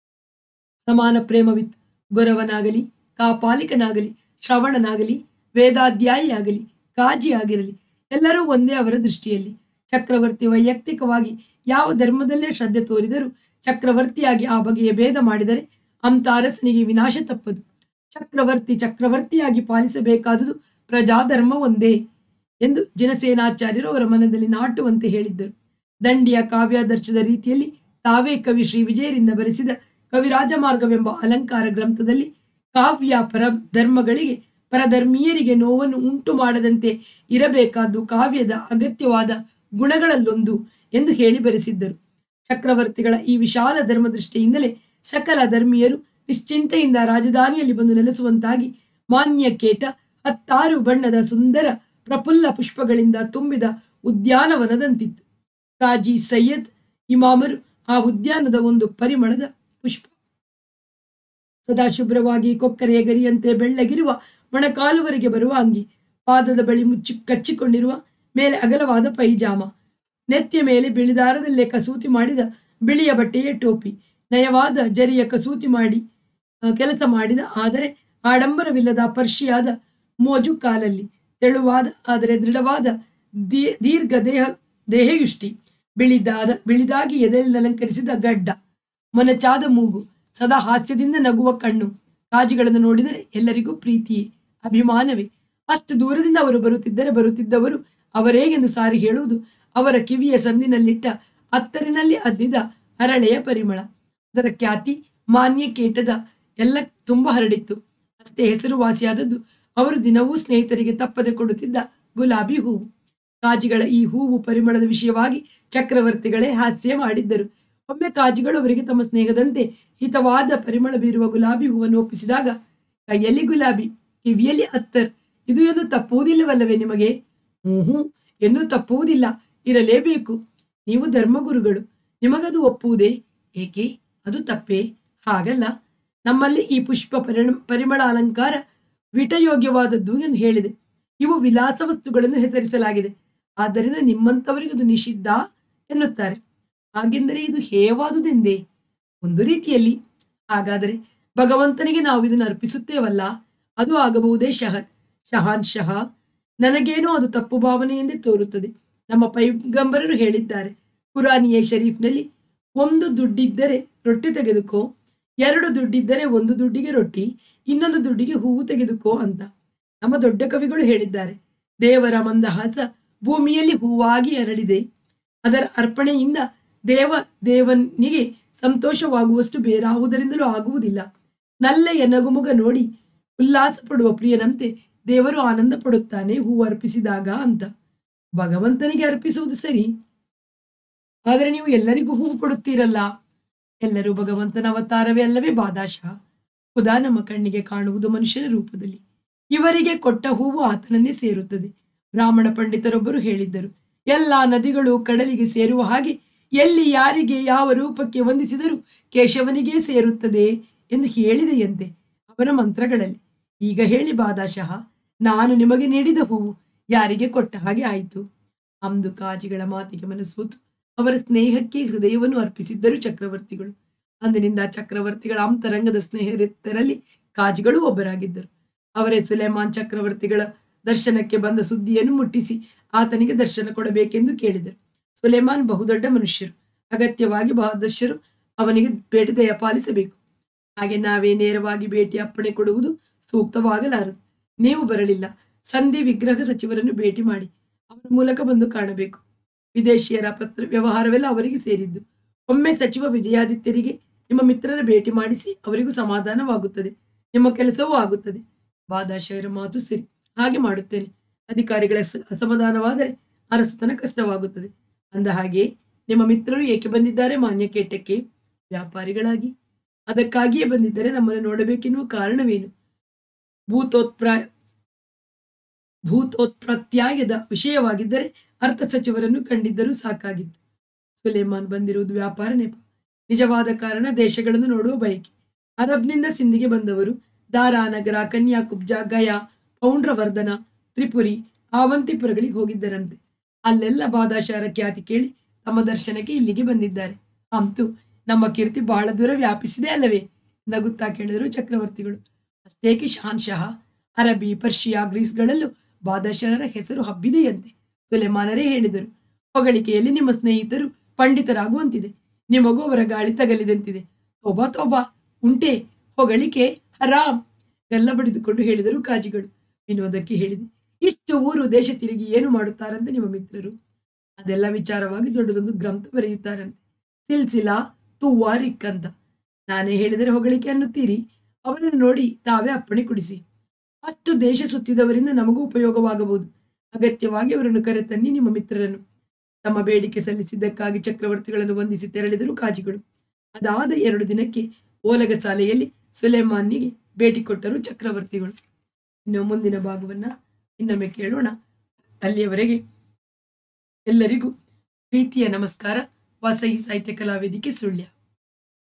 ಸಮಾನ ಪ್ರೇಮವಿತ್ತು ಗೊರವನಾಗಲಿ ಕಾಪಾಲಿಕನಾಗಲಿ ಶ್ರವಣನಾಗಲಿ ವೇದಾಧ್ಯಾಯಿಯಾಗಲಿ ಕಾಜಿ ಆಗಿರಲಿ ಎಲ್ಲರೂ ಒಂದೇ ಅವರ ದೃಷ್ಟಿಯಲ್ಲಿ ಚಕ್ರವರ್ತಿ ವೈಯಕ್ತಿಕವಾಗಿ ಯಾವ ಧರ್ಮದಲ್ಲೇ ಶ್ರದ್ಧೆ ತೋರಿದರೂ ಚಕ್ರವರ್ತಿಯಾಗಿ ಆ ಬಗೆಯ ಭೇದ ಮಾಡಿದರೆ ಅಂತ ಅರಸನಿಗೆ ವಿನಾಶ ತಪ್ಪದು ಚಕ್ರವರ್ತಿ ಚಕ್ರವರ್ತಿಯಾಗಿ ಪಾಲಿಸಬೇಕಾದುದು ಪ್ರಜಾಧರ್ಮ ಒಂದೇ ಎಂದು ಜನಸೇನಾಚಾರ್ಯರು ಅವರ ಮನದಲ್ಲಿ ನಾಟುವಂತೆ ಹೇಳಿದ್ದರು ದಂಡಿಯ ಕಾವ್ಯಾದರ್ಶದ ರೀತಿಯಲ್ಲಿ ತಾವೇ ಕವಿ ಶ್ರೀ ವಿಜಯರಿಂದ ಬರೆಸಿದ ಕವಿರಾಜ ಮಾರ್ಗವೆಂಬ ಅಲಂಕಾರ ಗ್ರಂಥದಲ್ಲಿ ಕಾವ್ಯ ಪರ ಧರ್ಮಗಳಿಗೆ ಪರಧರ್ಮೀಯರಿಗೆ ನೋವನ್ನು ಉಂಟು ಮಾಡದಂತೆ ಇರಬೇಕಾದ್ದು ಕಾವ್ಯದ ಅಗತ್ಯವಾದ ಗುಣಗಳಲ್ಲೊಂದು ಎಂದು ಹೇಳಿ ಬರೆಸಿದ್ದರು ಚಕ್ರವರ್ತಿಗಳ ಈ ವಿಶಾಲ ಧರ್ಮದೃಷ್ಟಿಯಿಂದಲೇ ಸಕಲ ಧರ್ಮೀಯರು ನಿಶ್ಚಿಂತೆಯಿಂದ ರಾಜಧಾನಿಯಲ್ಲಿ ಬಂದು ನೆಲೆಸುವಂತಾಗಿ ಮಾನ್ಯ ಕೇಟ ಹತ್ತಾರು ಬಣ್ಣದ ಸುಂದರ ಪ್ರಫುಲ್ಲ ಪುಷ್ಪಗಳಿಂದ ತುಂಬಿದ ಉದ್ಯಾನವನದಂತಿತ್ತು ಕಾಜಿ ಸೈಯದ್ ಇಮಾಮರು ಆ ಉದ್ಯಾನದ ಒಂದು ಪರಿಮಳದ ಪುಷ್ಪ ಸದಾ ಶುಭ್ರವಾಗಿ ಕೊಕ್ಕರೆಯ ಗರಿಯಂತೆ ಬೆಳ್ಳಗಿರುವ ಮೊಣಕಾಲುವರೆಗೆ ಬರುವ ಅಂಗಿ ಪಾದದ ಬಳಿ ಮುಚ್ಚಿ ಕಚ್ಚಿಕೊಂಡಿರುವ ಮೇಲೆ ಅಗಲವಾದ ಪೈಜಾಮ ನೆತ್ತಿಯ ಮೇಲೆ ಬಿಳಿದಾರದಲ್ಲೇ ಕಸೂತಿ ಮಾಡಿದ ಬಿಳಿಯ ಬಟ್ಟೆಯ ಟೋಪಿ ನಯವಾದ ಜರಿಯ ಕಸೂತಿ ಮಾಡಿ ಆ, ಕೆಲಸ ಮಾಡಿದ ಆದರೆ ಆಡಂಬರವಿಲ್ಲದ ಪರ್ಷಿಯಾದ ಮೋಜು ಕಾಲಲ್ಲಿ ತೆಳುವಾದ ಆದರೆ ದೃಢವಾದ ದೀ- ದೀರ್ಘ ದೇಹ ದೇಹಯುಷ್ಟಿ ಬಿಳಿದಾದ ಬಿಳಿದಾಗಿ ಎದೆಯಲ್ಲಿ ಅಲಂಕರಿಸಿದ ಗಡ್ಡ ಮೊನಚಾದ ಮೂಗು ಸದಾ ಹಾಸ್ಯದಿಂದ ನಗುವ ಕಣ್ಣು ಕಾಜಿಗಳನ್ನು ನೋಡಿದರೆ ಎಲ್ಲರಿಗೂ ಪ್ರೀತಿಯೇ ಅಭಿಮಾನವೇ ಅಷ್ಟು ದೂರದಿಂದ ಅವರು ಬರುತ್ತಿದ್ದರೆ ಬರುತ್ತಿದ್ದವರು ಅವರೇಗೆಂದು ಸಾರಿ ಹೇಳುವುದು ಅವರ ಕಿವಿಯ ಸಂದಿನಲ್ಲಿಟ್ಟ ಅತ್ತರಿನಲ್ಲಿ ಅದ್ದಿದ ಹರಳೆಯ ಪರಿಮಳ ಅದರ ಖ್ಯಾತಿ ಮಾನ್ಯ ಕೇಟದ ಎಲ್ಲ ತುಂಬ ಹರಡಿತ್ತು ಅಷ್ಟೇ ಹೆಸರುವಾಸಿಯಾದದ್ದು ಅವರು ದಿನವೂ ಸ್ನೇಹಿತರಿಗೆ ತಪ್ಪದೆ ಕೊಡುತ್ತಿದ್ದ ಗುಲಾಬಿ ಹೂವು ಕಾಜಿಗಳ ಈ ಹೂವು ಪರಿಮಳದ ವಿಷಯವಾಗಿ ಚಕ್ರವರ್ತಿಗಳೇ ಹಾಸ್ಯ ಮಾಡಿದ್ದರು ಒಮ್ಮೆ ಕಾಜಿಗಳು ಅವರಿಗೆ ತಮ್ಮ ಸ್ನೇಹದಂತೆ ಹಿತವಾದ ಪರಿಮಳ ಬೀರುವ ಗುಲಾಬಿ ಹೂವನ್ನು ಒಪ್ಪಿಸಿದಾಗ ಕೈಯಲ್ಲಿ ಗುಲಾಬಿ ಕಿವಿಯಲ್ಲಿ ಅತ್ತರ್ ಇದು ಎಂದು ತಪ್ಪುವುದಿಲ್ಲವಲ್ಲವೇ ನಿಮಗೆ ಹ್ಞೂ ಹ್ಞೂ ಎಂದು ತಪ್ಪುವುದಿಲ್ಲ ಇರಲೇಬೇಕು ನೀವು ಧರ್ಮಗುರುಗಳು ನಿಮಗದು ಒಪ್ಪುವುದೇ ಏಕೆ ಅದು ತಪ್ಪೇ ಹಾಗಲ್ಲ ನಮ್ಮಲ್ಲಿ ಈ ಪುಷ್ಪ ಪರಿಣ ಪರಿಮಳ ಅಲಂಕಾರ ವಿಟಯೋಗ್ಯವಾದದ್ದು ಎಂದು ಹೇಳಿದೆ ಇವು ವಿಲಾಸ ವಸ್ತುಗಳನ್ನು ಹೆಸರಿಸಲಾಗಿದೆ ಆದ್ದರಿಂದ ನಿಮ್ಮಂಥವರಿಗೆ ಅದು ನಿಷಿದ್ಧ ಎನ್ನುತ್ತಾರೆ ಹಾಗೆಂದರೆ ಇದು ಹೇಯವಾದುದೆಂದೇ ಒಂದು ರೀತಿಯಲ್ಲಿ ಹಾಗಾದರೆ ಭಗವಂತನಿಗೆ ನಾವು ಇದನ್ನು ಅರ್ಪಿಸುತ್ತೇವಲ್ಲ ಅದು ಆಗಬಹುದೇ ಶಹ ಶಹಾನ್ ಶಹ ನನಗೇನೋ ಅದು ತಪ್ಪು ಭಾವನೆ ಎಂದೇ ತೋರುತ್ತದೆ ನಮ್ಮ ಪೈಗಂಬರರು ಹೇಳಿದ್ದಾರೆ ಕುರಾನಿಯೇ ಶರೀಫ್ನಲ್ಲಿ ಒಂದು ದುಡ್ಡಿದ್ದರೆ ರೊಟ್ಟಿ ತೆಗೆದುಕೋ ಎರಡು ದುಡ್ಡಿದ್ದರೆ ಒಂದು ದುಡ್ಡಿಗೆ ರೊಟ್ಟಿ ಇನ್ನೊಂದು ದುಡ್ಡಿಗೆ ಹೂವು ತೆಗೆದುಕೋ ಅಂತ ನಮ್ಮ ದೊಡ್ಡ ಕವಿಗಳು ಹೇಳಿದ್ದಾರೆ ದೇವರ ಮಂದಹಾಸ ಭೂಮಿಯಲ್ಲಿ ಹೂವಾಗಿ ಅರಳಿದೆ ಅದರ ಅರ್ಪಣೆಯಿಂದ ದೇವ ದೇವನಿಗೆ ಸಂತೋಷವಾಗುವಷ್ಟು ಬೇರಾವುದರಿಂದಲೂ ಆಗುವುದಿಲ್ಲ ನಲ್ಲೆಯ ನಗುಮುಗ ನೋಡಿ ಉಲ್ಲಾಸ ಪಡುವ ಪ್ರಿಯನಂತೆ ದೇವರು ಆನಂದ ಪಡುತ್ತಾನೆ ಹೂವು ಅರ್ಪಿಸಿದಾಗ ಅಂತ ಭಗವಂತನಿಗೆ ಅರ್ಪಿಸುವುದು ಸರಿ ಆದರೆ ನೀವು ಎಲ್ಲರಿಗೂ ಹೂವು ಕೊಡುತ್ತೀರಲ್ಲ ಎಲ್ಲರೂ ಭಗವಂತನ ಅವತಾರವೇ ಅಲ್ಲವೇ ಬಾದಾಶಃ ಖುದಾ ನಮ್ಮ ಕಣ್ಣಿಗೆ ಕಾಣುವುದು ಮನುಷ್ಯನ ರೂಪದಲ್ಲಿ ಇವರಿಗೆ ಕೊಟ್ಟ ಹೂವು ಆತನನ್ನೇ ಸೇರುತ್ತದೆ ಬ್ರಾಹ್ಮಣ ಪಂಡಿತರೊಬ್ಬರು ಹೇಳಿದ್ದರು ಎಲ್ಲ ನದಿಗಳು ಕಡಲಿಗೆ ಸೇರುವ ಹಾಗೆ ಎಲ್ಲಿ ಯಾರಿಗೆ ಯಾವ ರೂಪಕ್ಕೆ ವಂದಿಸಿದರೂ ಕೇಶವನಿಗೇ ಸೇರುತ್ತದೆ ಎಂದು ಹೇಳಿದೆಯಂತೆ ಅವನ ಮಂತ್ರಗಳಲ್ಲಿ ಈಗ ಹೇಳಿ ಬಾದಾಶಃ ನಾನು ನಿಮಗೆ ನೀಡಿದ ಹೂವು ಯಾರಿಗೆ ಕೊಟ್ಟ ಹಾಗೆ ಆಯಿತು ಅಂದು ಕಾಜಿಗಳ ಮಾತಿಗೆ ಮನಸ್ಸೋತು ಅವರ ಸ್ನೇಹಕ್ಕೆ ಹೃದಯವನ್ನು ಅರ್ಪಿಸಿದ್ದರು ಚಕ್ರವರ್ತಿಗಳು ಅಂದಿನಿಂದ ಚಕ್ರವರ್ತಿಗಳ ಅಂತರಂಗದ ಸ್ನೇಹಿತರಲ್ಲಿ ಕಾಜಿಗಳು ಒಬ್ಬರಾಗಿದ್ದರು ಅವರೇ ಸುಲೇಮಾನ್ ಚಕ್ರವರ್ತಿಗಳ ದರ್ಶನಕ್ಕೆ ಬಂದ ಸುದ್ದಿಯನ್ನು ಮುಟ್ಟಿಸಿ ಆತನಿಗೆ ದರ್ಶನ ಕೊಡಬೇಕೆಂದು ಕೇಳಿದರು ಸುಲೇಮಾನ್ ಬಹುದೊಡ್ಡ ಮನುಷ್ಯರು ಅಗತ್ಯವಾಗಿ ಬಾದಶರು ಅವನಿಗೆ ಭೇಟಿ ದಯ ಪಾಲಿಸಬೇಕು ಹಾಗೆ ನಾವೇ ನೇರವಾಗಿ ಭೇಟಿ ಅಪ್ಪಣೆ ಕೊಡುವುದು ಸೂಕ್ತವಾಗಲಾರದು ನೀವು ಬರಲಿಲ್ಲ ಸಂಧಿ ವಿಗ್ರಹ ಸಚಿವರನ್ನು ಭೇಟಿ ಮಾಡಿ ಅವರ ಮೂಲಕ ಬಂದು ಕಾಣಬೇಕು ವಿದೇಶಿಯರ ಪತ್ರ ವ್ಯವಹಾರವೆಲ್ಲ ಅವರಿಗೆ ಸೇರಿದ್ದು ಒಮ್ಮೆ ಸಚಿವ ವಿಜಯಾದಿತ್ಯರಿಗೆ ನಿಮ್ಮ ಮಿತ್ರರ ಭೇಟಿ ಮಾಡಿಸಿ ಅವರಿಗೂ ಸಮಾಧಾನವಾಗುತ್ತದೆ ನಿಮ್ಮ ಕೆಲಸವೂ ಆಗುತ್ತದೆ ಬಾದಾಶಯರ ಮಾತು ಸರಿ ಹಾಗೆ ಮಾಡುತ್ತೇನೆ ಅಧಿಕಾರಿಗಳ ಸ- ಅಸಮಾಧಾನವಾದರೆ ಅರಸುತನ ಕಷ್ಟವಾಗುತ್ತದೆ ಅಂದ ಹಾಗೆ ನಿಮ್ಮ ಮಿತ್ರರು ಏಕೆ ಬಂದಿದ್ದಾರೆ ಮಾನ್ಯ ಕೇಟಕ್ಕೆ ವ್ಯಾಪಾರಿಗಳಾಗಿ ಅದಕ್ಕಾಗಿಯೇ ಬಂದಿದ್ದರೆ ನಮ್ಮನ್ನು ನೋಡಬೇಕೆನ್ನುವ ಕಾರಣವೇನು ಭೂತೋತ್ಪ್ರಾಯ ಭೂತೋತ್ಪ್ರತ್ಯಾಯದ ವಿಷಯವಾಗಿದ್ದರೆ ಅರ್ಥ ಸಚಿವರನ್ನು ಕಂಡಿದ್ದರೂ ಸಾಕಾಗಿತ್ತು ಸುಲೇಮಾನ್ ಬಂದಿರುವುದು ವ್ಯಾಪಾರ ನೆಪ ನಿಜವಾದ ಕಾರಣ ದೇಶಗಳನ್ನು ನೋಡುವ ಬಯಕೆ ಅರಬ್ನಿಂದ ಸಿಂಧಿಗೆ ಬಂದವರು ದಾರಾನಗರ ಕನ್ಯಾಕುಬ್ಜ ಗಯಾ ಪೌಂಡ್ರವರ್ಧನ ತ್ರಿಪುರಿ ಆವಂತಿಪುರಗಳಿಗೆ ಹೋಗಿದ್ದರಂತೆ ಅಲ್ಲೆಲ್ಲ ಬಾದಾಶಾರ ಖ್ಯಾತಿ ಕೇಳಿ ತಮ್ಮ ದರ್ಶನಕ್ಕೆ ಇಲ್ಲಿಗೆ ಬಂದಿದ್ದಾರೆ ಅಂತೂ ನಮ್ಮ ಕೀರ್ತಿ ಬಹಳ ದೂರ ವ್ಯಾಪಿಸಿದೆ ಅಲ್ಲವೇ ನಗುತ್ತಾ ಕೇಳಿದರು ಚಕ್ರವರ್ತಿಗಳು ಅಷ್ಟೇಕೆ ಶಹಾನ್ಶಹ ಅರಬಿ ಪರ್ಷಿಯಾ ಗ್ರೀಸ್ಗಳಲ್ಲೂ ಬಾದಶಹರ ಹೆಸರು ಹಬ್ಬಿದೆಯಂತೆ ಸುಲೆಮಾನರೇ ಹೇಳಿದರು ಹೊಗಳಿಕೆಯಲ್ಲಿ ನಿಮ್ಮ ಸ್ನೇಹಿತರು ಪಂಡಿತರಾಗುವಂತಿದೆ ನಿಮಗೂ ಅವರ ಗಾಳಿ ತಗಲಿದಂತಿದೆ ತೋಬಾ ತೋಬಾ ಉಂಟೆ ಹೊಗಳಿಕೆ ಹರಾಮ್ ಗಲ್ಲ ಬಡಿದುಕೊಂಡು ಹೇಳಿದರು ಕಾಜಿಗಳು ವಿನೋದಕ್ಕೆ ಹೇಳಿದೆ ಇಷ್ಟು ಊರು ದೇಶ ತಿರುಗಿ ಏನು ಮಾಡುತ್ತಾರಂತೆ ನಿಮ್ಮ ಮಿತ್ರರು ಅದೆಲ್ಲ ವಿಚಾರವಾಗಿ ದೊಡ್ಡದೊಂದು ಗ್ರಂಥ ಬರೆಯುತ್ತಾರಂತೆ ಸಿಲ್ಸಿಲಾ ತುವಾರಿಕ್ ಅಂತ ನಾನೇ ಹೇಳಿದರೆ ಹೊಗಳಿಕೆ ಅನ್ನುತ್ತೀರಿ ಅವರನ್ನು ನೋಡಿ ತಾವೇ ಅಪ್ಪಣೆ ಕೊಡಿಸಿ ಅಷ್ಟು ದೇಶ ಸುತ್ತಿದವರಿಂದ ನಮಗೂ ಉಪಯೋಗವಾಗಬಹುದು ಅಗತ್ಯವಾಗಿ ಅವರನ್ನು ಕರೆತನ್ನಿ ನಿಮ್ಮ ಮಿತ್ರರನ್ನು ತಮ್ಮ ಬೇಡಿಕೆ ಸಲ್ಲಿಸಿದ್ದಕ್ಕಾಗಿ ಚಕ್ರವರ್ತಿಗಳನ್ನು ವಂದಿಸಿ ತೆರಳಿದರು ಕಾಜಿಗಳು ಅದಾದ ಎರಡು ದಿನಕ್ಕೆ ಓಲಗ ಶಾಲೆಯಲ್ಲಿ ಸುಲೇಮಾನಿಗೆ ಭೇಟಿ ಕೊಟ್ಟರು ಚಕ್ರವರ್ತಿಗಳು ಇನ್ನು ಮುಂದಿನ ಭಾಗವನ್ನ ಇನ್ನೊಮ್ಮೆ ಕೇಳೋಣ ಅಲ್ಲಿಯವರೆಗೆ ಎಲ್ಲರಿಗೂ ಪ್ರೀತಿಯ ನಮಸ್ಕಾರ ವಾಸವಿ ಸಾಹಿತ್ಯ ಕಲಾವೇದಿಕೆ ಸುಳ್ಯ